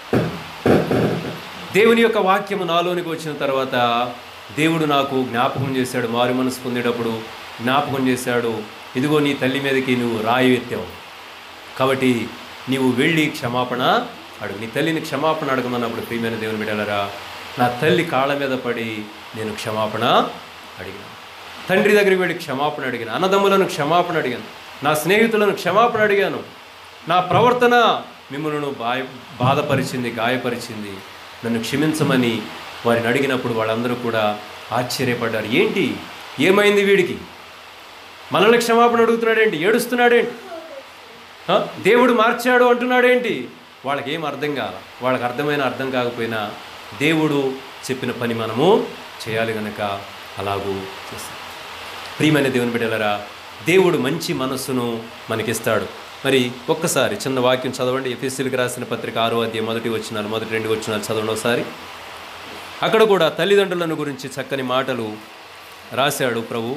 దేవుని యొక్క వాక్యము నాలోనికి వచ్చిన తర్వాత దేవుడు నాకు జ్ఞాపకం చేశాడు మారు మనసు పొందేటప్పుడు జ్ఞాపకం చేశాడు ఇదిగో నీ తల్లి మీదకి నువ్వు రాయి ఎత్తావు కాబట్టి నీవు వెళ్ళి క్షమాపణ అడుగు నీ తల్లిని క్షమాపణ అడగమన్నప్పుడు ప్రియమైన దేవుని బిడ్డలరా నా తల్లి కాళ్ళ మీద పడి నేను క్షమాపణ అడిగాను తండ్రి దగ్గరికి వెళ్ళి క్షమాపణ అడిగాను అన్నదమ్ములను క్షమాపణ అడిగాను నా స్నేహితులను క్షమాపణ అడిగాను నా ప్రవర్తన మిమ్మల్ని బాయ బాధపరిచింది గాయపరిచింది నన్ను క్షమించమని వారిని అడిగినప్పుడు వాళ్ళందరూ కూడా ఆశ్చర్యపడ్డారు ఏంటి ఏమైంది వీడికి మనల్ని క్షమాపణ అడుగుతున్నాడేంటి ఏడుస్తున్నాడేంటి ఆ? దేవుడు మార్చాడు అంటున్నాడేంటి వాళ్ళకి ఏం అర్థం కాల వాళ్ళకి అర్థమైన అర్థం కాకపోయినా దేవుడు చెప్పిన పని మనము చేయాలి గనక అలాగూ చేస్తాం ప్రియమైన దేవుని బిడ్డలరా దేవుడు మంచి మనస్సును మనకిస్తాడు మరి ఒక్కసారి చిన్న వాక్యం చదవండి ఎఫ్ఎస్సీలకు రాసిన పత్రిక ఆరో అధ్యాయం మొదటి వచ్చినాలు మొదటి రెండు వచ్చినాలు చదవండి ఒకసారి అక్కడ కూడా తల్లిదండ్రులను గురించి చక్కని మాటలు రాశాడు ప్రభు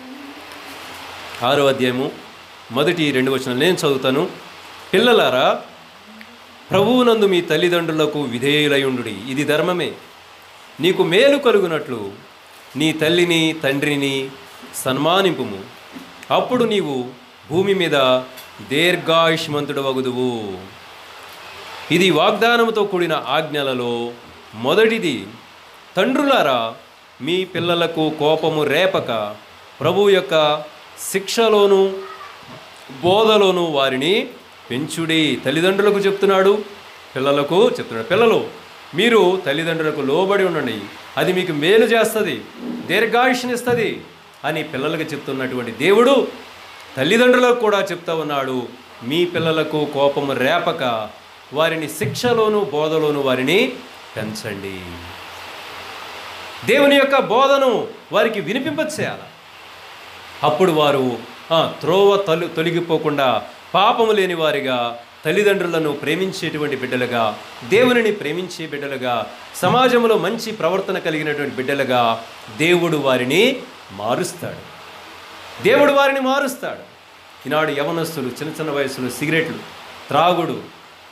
ఆరో అధ్యాయము మొదటి రెండు వచనాలు నేను చదువుతాను పిల్లలారా ప్రభువునందు మీ తల్లిదండ్రులకు విధేయులయుండు ఇది ధర్మమే నీకు మేలు కలుగునట్లు నీ తల్లిని తండ్రిని సన్మానింపుము అప్పుడు నీవు భూమి మీద దీర్ఘాయుష్మంతుడు వగుదువు ఇది వాగ్దానముతో కూడిన ఆజ్ఞలలో మొదటిది తండ్రులారా మీ పిల్లలకు కోపము రేపక ప్రభు యొక్క శిక్షలోను బోధలోను వారిని పెంచుడి తల్లిదండ్రులకు చెప్తున్నాడు పిల్లలకు చెప్తున్నాడు పిల్లలు మీరు తల్లిదండ్రులకు లోబడి ఉండండి అది మీకు మేలు చేస్తుంది దీర్ఘాయుష్నిస్తుంది అని పిల్లలకు చెప్తున్నటువంటి దేవుడు తల్లిదండ్రులకు కూడా చెప్తా ఉన్నాడు మీ పిల్లలకు కోపము రేపక వారిని శిక్షలోను బోధలోను వారిని పెంచండి దేవుని యొక్క బోధను వారికి వినిపింపచేయాలి అప్పుడు వారు ఆ, త్రోవ తొలి తొలగిపోకుండా పాపము లేని వారిగా తల్లిదండ్రులను ప్రేమించేటువంటి బిడ్డలుగా దేవునిని ప్రేమించే బిడ్డలుగా సమాజంలో మంచి ప్రవర్తన కలిగినటువంటి బిడ్డలుగా దేవుడు వారిని మారుస్తాడు దేవుడు వారిని మారుస్తాడు ఈనాడు యవనస్తులు చిన్న చిన్న వయసులో సిగరెట్లు త్రాగుడు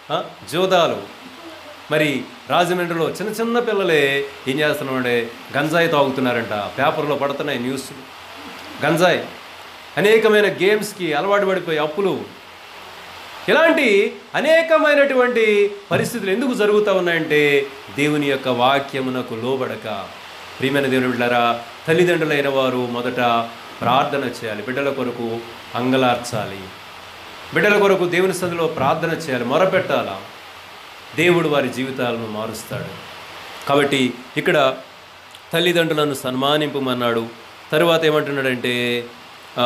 ఆ, జోదాలు మరి రాజమండ్రిలో చిన్న చిన్న పిల్లలే ఏం చేస్తున్నామంటే గంజాయి తాగుతున్నారంట పేపర్లో పడుతున్నాయి న్యూస్ గంజాయి అనేకమైన గేమ్స్కి అలవాటు పడిపోయి అప్పులు ఇలాంటి అనేకమైనటువంటి పరిస్థితులు ఎందుకు జరుగుతూ ఉన్నాయంటే దేవుని యొక్క వాక్యమునకు లోబడక ప్రియమైన దేవుని బిడ్డారా తల్లిదండ్రులైన వారు మొదట ప్రార్థన చేయాలి బిడ్డల కొరకు అంగలార్చాలి బిడ్డల కొరకు దేవుని సందులో ప్రార్థన చేయాలి మొరపెట్టాలా దేవుడు వారి జీవితాలను మారుస్తాడు కాబట్టి ఇక్కడ తల్లిదండ్రులను సన్మానింపమన్నాడు తరువాత ఏమంటున్నాడంటే ఆ,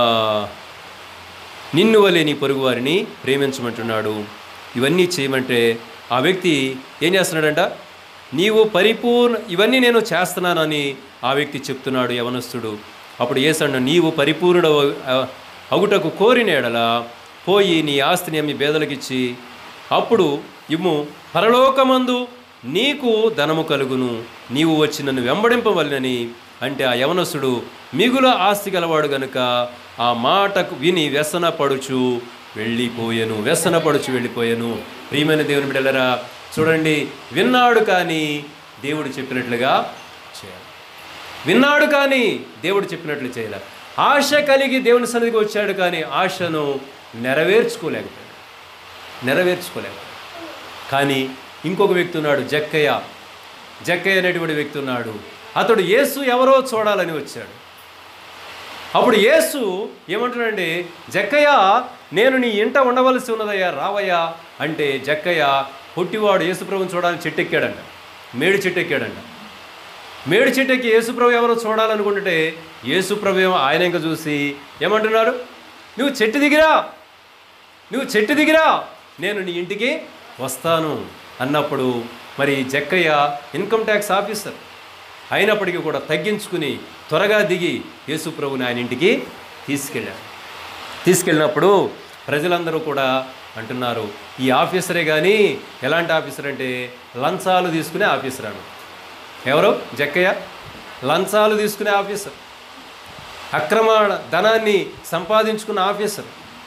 నిన్ను వలె నీ పొరుగు వారిని ప్రేమించమంటున్నాడు ఇవన్నీ చేయమంటే ఆ వ్యక్తి ఏం చేస్తున్నాడంట నీవు పరిపూర్ణ ఇవన్నీ నేను చేస్తున్నానని ఆ వ్యక్తి చెప్తున్నాడు యవనస్తుడు అప్పుడు ఏసన్న నీవు పరిపూర్ణ అగుటకు కోరిన ఎడల పోయి నీ ఆస్తిని అమ్మి బేదలకిచ్చి అప్పుడు ఇమ్ము పరలోకమందు నీకు ధనము కలుగును నీవు వచ్చి నన్ను వెంబడింపవలనని అంటే ఆ యవనస్తుడు మిగుల ఆస్తి గలవాడు గనుక ఆ మాటకు విని వ్యసన పడుచు వెళ్ళిపోయాను వ్యసన పడుచు వెళ్ళిపోయాను ప్రియమైన దేవుని బిడ్డలరా చూడండి విన్నాడు కానీ దేవుడు చెప్పినట్లుగా చేయాలి విన్నాడు కానీ దేవుడు చెప్పినట్లు చేయాలి ఆశ కలిగి దేవుని సన్నిధికి వచ్చాడు కానీ ఆశను నెరవేర్చుకోలేకపోయాడు నెరవేర్చుకోలేకపోయాడు కానీ ఇంకొక వ్యక్తి ఉన్నాడు జక్కయ్య జక్కయ్య అనేటువంటి వ్యక్తి ఉన్నాడు అతడు యేసు ఎవరో చూడాలని వచ్చాడు అప్పుడు యేసు ఏమంటున్నాడంటే జక్కయ్య నేను నీ ఇంట ఉండవలసి ఉన్నదయ్యా రావయ్యా అంటే జక్కయ్య పుట్టివాడు యేసుప్రభుని చూడాలని చెట్టు ఎక్కాడంట మేడి చెట్టు ఎక్కాడంట మేడి చెట్టుకి యేసుప్రభు ఎవరో చూడాలనుకుంటుంటే యేసుప్రభు ఏమో ఆయన ఇంకా చూసి ఏమంటున్నాడు నువ్వు చెట్టు దిగిరా నువ్వు చెట్టు దిగిరా నేను నీ ఇంటికి వస్తాను అన్నప్పుడు మరి జక్కయ్య ఇన్కమ్ ట్యాక్స్ ఆఫీసర్ అయినప్పటికీ కూడా తగ్గించుకుని త్వరగా దిగి యేసుప్రభుని ఆయన ఇంటికి తీసుకెళ్ళాడు తీసుకెళ్ళినప్పుడు ప్రజలందరూ కూడా అంటున్నారు ఈ ఆఫీసరే కానీ ఎలాంటి ఆఫీసర్ అంటే లంచాలు తీసుకునే ఆఫీసర్ అను ఎవరు జక్కయ్య లంచాలు తీసుకునే ఆఫీసర్ అక్రమ ధనాన్ని సంపాదించుకున్న ఆఫీసర్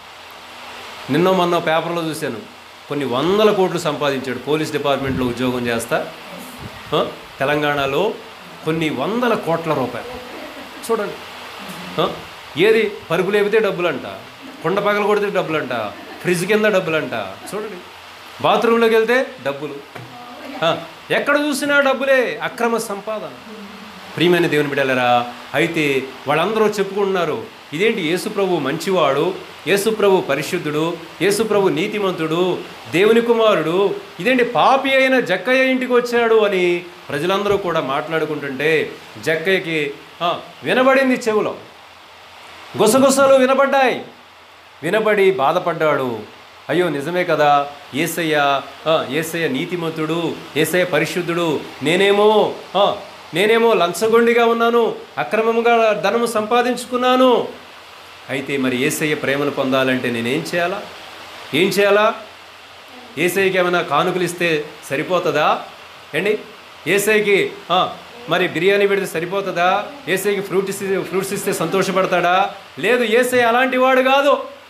నిన్న మొన్న పేపర్లో చూశాను కొన్ని వందల కోట్లు సంపాదించాడు పోలీస్ డిపార్ట్మెంట్లో ఉద్యోగం చేస్తా ఆ, తెలంగాణలో కొన్ని వందల కోట్ల రూపాయలు చూడండి ఆ, ఏది పరుపు లేపితే డబ్బులంట కొండ పగల కొడితే డబ్బులంట ఫ్రిడ్జ్ కింద డబ్బులంట చూడండి బాత్రూంలోకి వెళ్తే డబ్బులు ఆ, ఎక్కడ చూసినా డబ్బులే అక్రమ సంపాదన ప్రియమైన దేవుని బిడ్డలరా అయితే వాళ్ళందరూ చెప్పుకుంటున్నారు ఇదేంటి యేసుప్రభు మంచివాడు యేసుప్రభు పరిశుద్ధుడు యేసుప్రభు నీతిమంతుడు దేవుని కుమారుడు ఇదేంటి పాపి అయిన జక్కయ్య ఇంటికి వచ్చాడు అని ప్రజలందరూ కూడా మాట్లాడుకుంటుంటే జక్కయ్యకి ఆ, వినబడింది చెవులో గుసగుసలు వినబడ్డాయి వినబడి బాధపడ్డాడు అయ్యో నిజమే కదా ఏసయ్య ఆ, ఏసయ్య నీతిమంతుడు ఏసయ్య పరిశుద్ధుడు నేనేమో ఆ, నేనేమో లంచగొండిగా ఉన్నాను అక్రమంగా ధనము సంపాదించుకున్నాను అయితే మరి ఏసయ్య ప్రేమను పొందాలంటే నేనేం చేయాలా ఏం చేయాలా ఏసైకి ఏమైనా కానుకలు ఇస్తే సరిపోతుందా ఏండి ఏసైకి ఆ, మరి బిర్యానీ పెడితే సరిపోతుందా ఏసైకి ఫ్రూట్ ఇస్తే ఫ్రూట్స్ ఇస్తే సంతోషపడతాడా లేదు ఏసై అలాంటి వాడు కాదు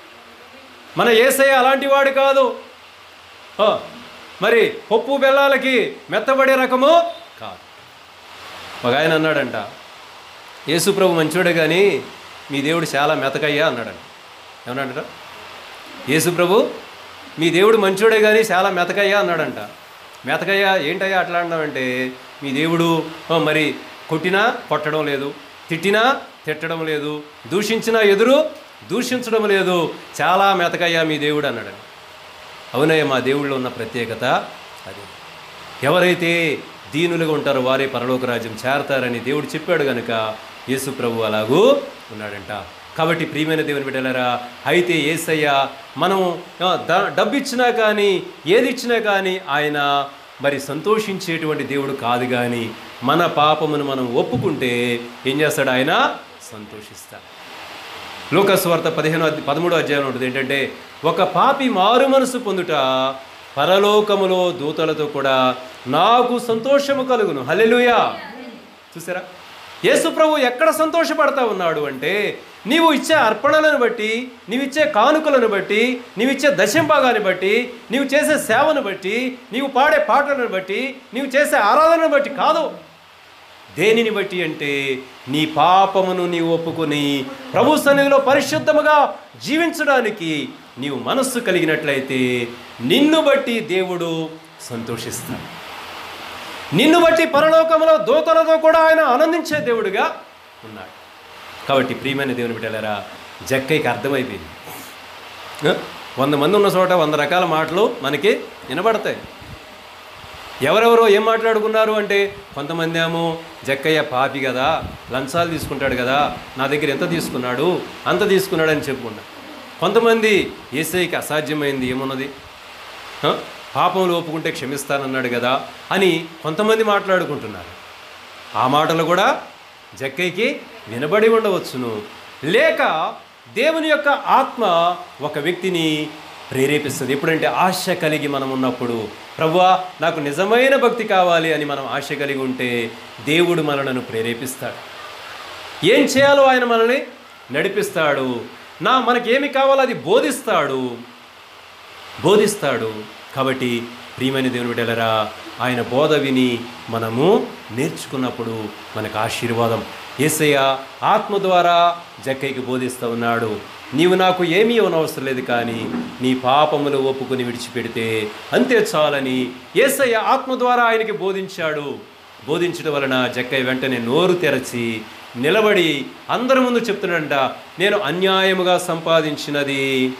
మన ఏసై అలాంటి వాడు కాదు ఆ, మరి పప్పు బెల్లాలకి మెత్తబడే రకము కాదు ఒక ఆయన అన్నాడంట యేసుప్రభు మంచోడే కానీ మీ దేవుడు చాలా మెతకయ్యా అన్నాడంట ఏమన్నాడట యేసుప్రభు మీ దేవుడు మంచోడే కానీ చాలా మెతకయ్యా అన్నాడంట మెతకయ్యా ఏంటయ్యా అట్లా అన్నామంటే మీ దేవుడు ఆ, మరి కొట్టినా కొట్టడం లేదు తిట్టినా తిట్టడం లేదు దూషించినా ఎదురు దూషించడం లేదు చాలా మెతకయ్యా మీ దేవుడు అన్నాడు అవునయ్య మా దేవుళ్ళో ఉన్న ప్రత్యేకత అది ఎవరైతే దీనులుగా ఉంటారో వారే పరలోక రాజ్యం చేరతారని దేవుడు చెప్పాడు కనుక యేసు ప్రభు అలాగూ ఉన్నాడంట కాబట్టి ప్రియమైన దేవుని బిడ్డలారా అయితే ఏసయ్య మనం ఆ, ద- డబ్బు ఇచ్చినా కానీ ఏది ఇచ్చినా కానీ ఆయన మరి సంతోషించేటువంటి దేవుడు కాదు కానీ మన పాపమును మనం ఒప్పుకుంటే ఏం చేస్తాడు ఆయన సంతోషిస్తాడు లోకస్వార్త పదిహేను అధ్య- పదమూడో అధ్యాయం ఉంటుంది ఏంటంటే ఒక పాపి మారు మనసు పొందుట పరలోకములో దూతలతో కూడా నాకు సంతోషము కలుగును హల్లెలూయా చూసారా యేసు ప్రభు ఎక్కడ సంతోషపడతా ఉన్నాడు అంటే నీవు ఇచ్చే అర్పణలను బట్టి నీవిచ్చే కానుకలను బట్టి నీవిచ్చే దశంభాగాన్ని బట్టి నీవు చేసే సేవను బట్టి నీవు పాడే పాటలను బట్టి నీవు చేసే ఆరాధనను బట్టి కాదు దేనిని బట్టి అంటే నీ పాపమును నీవు ఒప్పుకొని ప్రభు సన్నిధిలో పరిశుద్ధముగా జీవించడానికి నీవు మనస్సు కలిగినట్లయితే నిన్ను బట్టి దేవుడు సంతోషిస్తాడు నిన్ను బట్టి పరలోకంలో దూతలతో కూడా ఆయన ఆనందించే దేవుడిగా ఉన్నాడు కాబట్టి ప్రియమైన దేవుని బిడ్డలారా జక్కయ్యకి అర్థమైపోయింది ఆ? వంద మంది ఉన్న చోట వంద రకాల మాటలు మనకి వినబడతాయి ఎవరెవరో ఏం మాట్లాడుకున్నారు అంటే కొంతమంది ఏమో జక్కయ్య పాపి కదా లంచాలు తీసుకుంటాడు కదా నా దగ్గర ఎంత తీసుకున్నాడు అంత తీసుకున్నాడని చెప్పుకున్నాడు కొంతమంది ఏసైకి అసాధ్యమైంది ఏమున్నది ఆ? పాపములు ఒప్పుకుంటే క్షమిస్తానన్నాడు కదా అని కొంతమంది మాట్లాడుకుంటున్నారు ఆ మాటలు కూడా జక్కయ్యకి వినబడి ఉండవచ్చును లేక దేవుని యొక్క ఆత్మ ఒక వ్యక్తిని ప్రేరేపిస్తుంది ఎప్పుడంటే ఆశ కలిగి మనం ఉన్నప్పుడు ప్రభువా నాకు నిజమైన భక్తి కావాలి అని మనం ఆశ కలిగి ఉంటే దేవుడు మనలను ప్రేరేపిస్తాడు ఏం చేయాలో ఆయన మనల్ని నడిపిస్తాడు నా మనకేమి కావాలో అది బోధిస్తాడు బోధిస్తాడు కాబట్టి ప్రియమైన దేవుని బిడ్డలరా ఆయన బోధ విని మనము నేర్చుకున్నప్పుడు మనకు ఆశీర్వాదం ఏసయ్య ఆత్మ ద్వారా జక్కయ్యకి బోధిస్తూ ఉన్నాడు నీవు నాకు ఏమీ ఇవ్వనవసరం లేదు కానీ నీ పాపములు ఒప్పుకొని విడిచిపెడితే అంతే చాలని ఏసయ్య ఆత్మ ద్వారా ఆయనకి బోధించాడు బోధించడం వలన జక్కయ్య వెంటనే నోరు తెరచి నిలబడి అందరి ముందు చెప్తున్నాడంట నేను అన్యాయముగా సంపాదించినది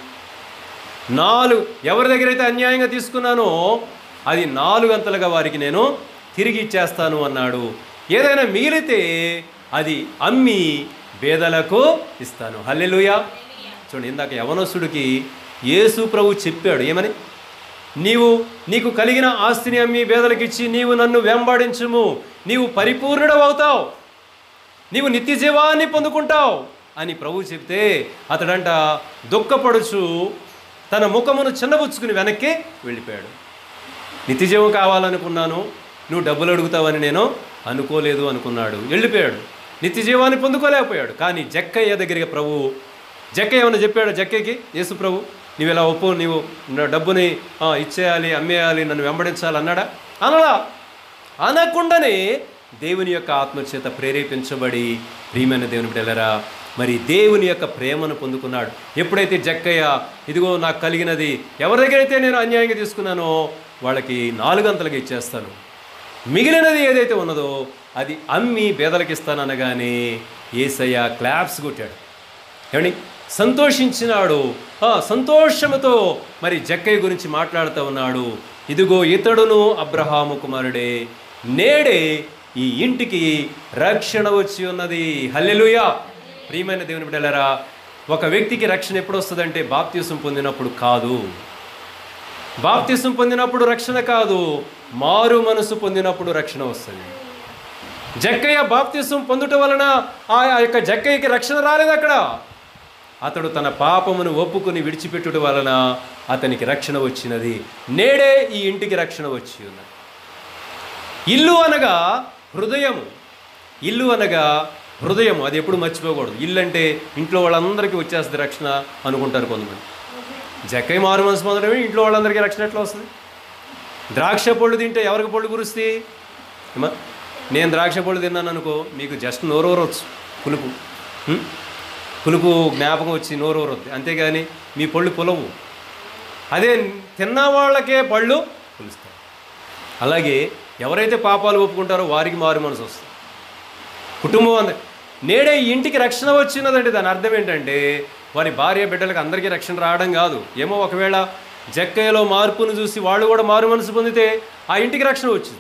నాలుగు ఎవరి దగ్గర అయితే అన్యాయంగా తీసుకున్నానో అది నాలుగు అంతలుగా వారికి నేను తిరిగి ఇచ్చేస్తాను అన్నాడు ఏదైనా మిగిలితే అది అమ్మి పేదలకు ఇస్తాను హల్లెలూయా చూడండి ఇందాక యవనస్తుడికి యేసు ప్రభు చెప్పాడు ఏమని నీవు నీకు కలిగిన ఆస్తిని అమ్మి పేదలకిచ్చి నీవు నన్ను వెంబడించుము నీవు పరిపూర్ణుడవుతావు నీవు నిత్య జీవాన్ని పొందుకుంటావు అని ప్రభు చెప్తే అతడంట దుఃఖపడుచు తన ముఖమును చిన్నబుచ్చుకుని వెనక్కి వెళ్ళిపోయాడు నిత్య జీవం కావాలనుకున్నాను నువ్వు డబ్బులు అడుగుతావని నేను అనుకోలేదు అనుకున్నాడు వెళ్ళిపోయాడు నిత్య జీవాన్ని పొందుకోలేకపోయాడు కానీ జక్కయ్య దగ్గరికి ప్రభు జక్కయ్య ఏమన్నా చెప్పాడు జక్కయ్యకి యేసు ప్రభు నీవు ఇలా ఒప్పు నీవు నా డబ్బుని ఆ, ఇచ్చేయాలి అమ్మేయాలి నన్ను వెంబడించాలి అన్నాడా అనలా అనకుండానే దేవుని యొక్క ఆత్మచేత ప్రేరేపించబడి ప్రియమైన దేవుని బిడ్డలరా మరి దేవుని యొక్క ప్రేమను పొందుకున్నాడు ఎప్పుడైతే జక్కయ్య ఇదిగో నాకు కలిగినది ఎవరి దగ్గర అయితే నేను అన్యాయంగా తీసుకున్నానో వాళ్ళకి నాలుగంతలుగా ఇచ్చేస్తాను మిగిలినది ఏదైతే ఉన్నదో అది అమ్మి బేదలకు ఇస్తాననగానే ఏసయ్య క్లాప్స్ కొట్టాడు ఏమండి సంతోషించినాడు ఆ సంతోషముతో మరి జక్కయ్య గురించి మాట్లాడుతూ ఉన్నాడు ఇదిగో ఇతడును అబ్రహాము కుమారుడే నేడే ఈ ఇంటికి రక్షణ వచ్చి ఉన్నది హల్లెలూయా ప్రియమైన దేవుని బిడ్డలారా ఒక వ్యక్తికి రక్షణ ఎప్పుడు వస్తుందంటే బాప్తీసం పొందినప్పుడు కాదు బాప్తిసం పొందినప్పుడు రక్షణ కాదు మారు మనసు పొందినప్పుడు రక్షణ వస్తుంది జక్కయ్య బాప్తిసం పొందుట వలన ఆ యొక్క జక్కయ్యకి రక్షణ రాలేదు అక్కడ అతడు తన పాపమును ఒప్పుకొని విడిచిపెట్టుట వలన అతనికి రక్షణ వచ్చినది నేడే ఈ ఇంటికి రక్షణ వచ్చి ఉన్నది ఇల్లు అనగా హృదయము ఇల్లు అనగా హృదయం అది ఎప్పుడు మర్చిపోకూడదు ఇల్లు అంటే ఇంట్లో వాళ్ళందరికీ వచ్చేస్తుంది రక్షణ అనుకుంటారు కొంతమంది జక్కయ్య మారు మనసు పొందడమే ఇంట్లో వాళ్ళందరికీ రక్షణ ఎట్లా వస్తుంది ద్రాక్ష పళ్ళు తింటే ఎవరికి పళ్ళు కురుస్తాయి ఏమా నేను ద్రాక్ష పళ్ళు తిన్నాను అనుకో మీకు జస్ట్ నోరూరవచ్చు పులుపు హ్మ్? పులుపు జ్ఞాపకం వచ్చి నోరూరొద్ది అంతేగాని మీ పళ్ళు పులవు అదే తిన్న వాళ్ళకే పళ్ళు పులుస్తాయి అలాగే ఎవరైతే పాపాలు ఒప్పుకుంటారో వారికి మారు మనసు వస్తుంది కుటుంబం అంద నేడే ఈ ఇంటికి రక్షణ వచ్చినదంటే దాని అర్థం ఏంటంటే వారి భార్య బిడ్డలకు అందరికీ రక్షణ రావడం కాదు ఏమో ఒకవేళ జక్కయ్యలో మార్పును చూసి వాళ్ళు కూడా మారు మనసు పొందితే ఆ ఇంటికి రక్షణ వచ్చింది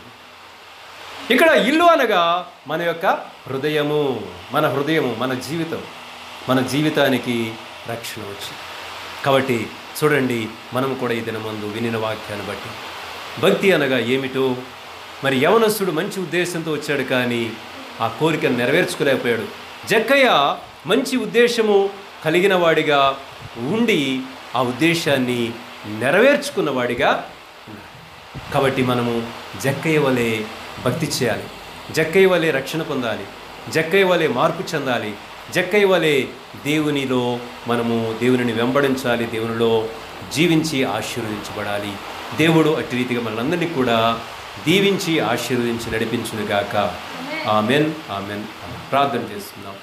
ఇక్కడ ఇల్లు అనగా మన యొక్క హృదయము మన హృదయము మన జీవితం మన జీవితానికి రక్షణ వచ్చింది కాబట్టి చూడండి మనం కూడా ఈ దినమందు వినిన వాక్యాన్ని బట్టి భక్తి అనగా ఏమిటో మరి యవనస్తుడు మంచి ఉద్దేశంతో వచ్చాడు కానీ ఆ కోరికను నెరవేర్చుకోలేకపోయాడు జక్కయ్య మంచి ఉద్దేశము కలిగిన వాడిగా ఉండి ఆ ఉద్దేశాన్ని నెరవేర్చుకున్నవాడిగా ఉన్నాడు కాబట్టి మనము జక్కయ్య వలె భక్తి చేయాలి జక్కయ్య వలె రక్షణ పొందాలి జక్కయ్య వలె మార్పు చెందాలి జక్కయ్య వలె దేవునిలో మనము దేవునిని వెంబడించాలి దేవునిలో జీవించి ఆశీర్వదించబడాలి దేవుడు అట్టి రీతిగా మనందరినీ కూడా దీవించి ఆశీర్వదించి నడిపించునుగాక ఆమెన్ ఆమెన్ ఆమెన్. ప్రార్థన చేస్తున్నాం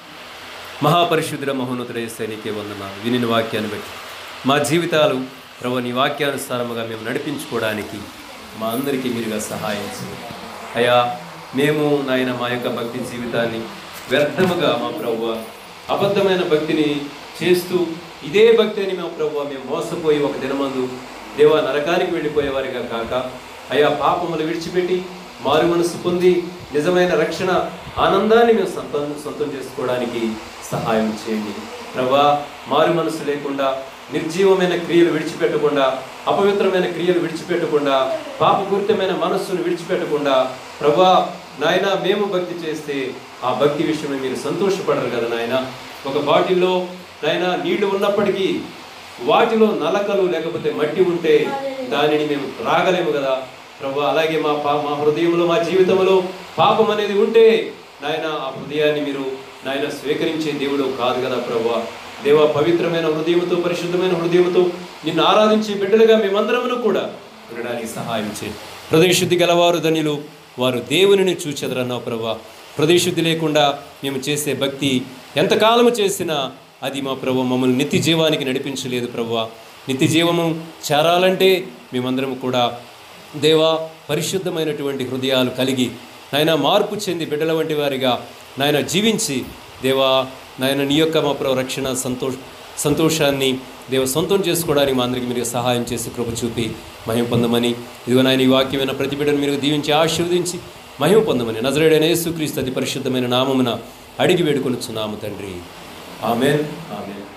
మహాపరిశుద్ధుల మహోన్నతుడేస్తే నీకే వందనాలు వినిన వాక్యాన్ని బట్టి మా జీవితాలు ప్రభు నీ వాక్యానుసారముగా మేము నడిపించుకోవడానికి మా అందరికీ మీరుగా సహాయం చేయండి అయ్యా మేము నాయన మా యొక్క భక్తి జీవితాన్ని వ్యర్థముగా మా ప్రభు అబద్ధమైన భక్తిని చేస్తూ ఇదే భక్తి అని మా ప్రభు మేము మోసపోయి ఒక దినమందు దేవా నరకానికి వెళ్ళిపోయేవారిగా కాక అయా పాపములు విడిచిపెట్టి మారు మనసు పొంది నిజమైన రక్షణ ఆనందాన్ని మేము సొంతం సొంతం చేసుకోవడానికి సహాయం చేయండి ప్రభా మారు మనసు లేకుండా నిర్జీవమైన క్రియలు విడిచిపెట్టకుండా అపవిత్రమైన క్రియలు విడిచిపెట్టకుండా పాపపూరితమైన మనస్సును విడిచిపెట్టకుండా ప్రభా నాయన మేము భక్తి చేస్తే ఆ భక్తి విషయమే మీరు సంతోషపడరు కదా నాయన ఒక బాటిల్లో నాయన నీళ్లు ఉన్నప్పటికీ వాటిలో నలకలు లేకపోతే మట్టి ఉంటే దానిని మేము రాగలేము కదా ప్రభు అలాగే మా పా మా హృదయంలో మా జీవితంలో పాపం అనేది ఉంటే నాయన ఆ హృదయాన్ని మీరు నాయన స్వీకరించే దేవుడు కాదు కదా ప్రభు దేవ పవిత్రమైన హృదయంతో పరిశుద్ధమైన హృదయంతో నిన్ను ఆరాధించే బిడ్డలుగా మేమందరమును కూడా ఉండడానికి సహాయం చేయండి హృదయశుద్ధి గలవారు ధనిలు వారు దేవునిని చూచెదరన్నావు ప్రభా హృదయశుద్ధి లేకుండా మేము చేసే భక్తి ఎంతకాలము చేసినా అది మా ప్రభు మమ్మల్ని నిత్య జీవానికి నడిపించలేదు ప్రభు నిత్య జీవము చేరాలంటే మేమందరం కూడా దేవా పరిశుద్ధమైనటువంటి హృదయాలు కలిగి నాయన మార్పు చెంది బిడ్డల వంటి వారిగా నాయన జీవించి దేవా నాయన నీ యొక్క మా ప్రభు రక్షణ సంతోష సంతోషాన్ని దేవ సొంతం చేసుకోవడానికి మా అందరికీ మీరు సహాయం చేసి కృప చూపి మహిమ పొందమని ఇదిగో నాయన ఈ వాక్యమైన ప్రతి బిడ్డను మీరు దీవించి ఆశీర్వదించి మహిమ పొందమని నజరేడైన యేసుక్రీస్తు అతి పరిశుద్ధమైన నామమున అడిగి వేడుకొనుచున్నాము తండ్రి ఆమెన్ ఆమెన్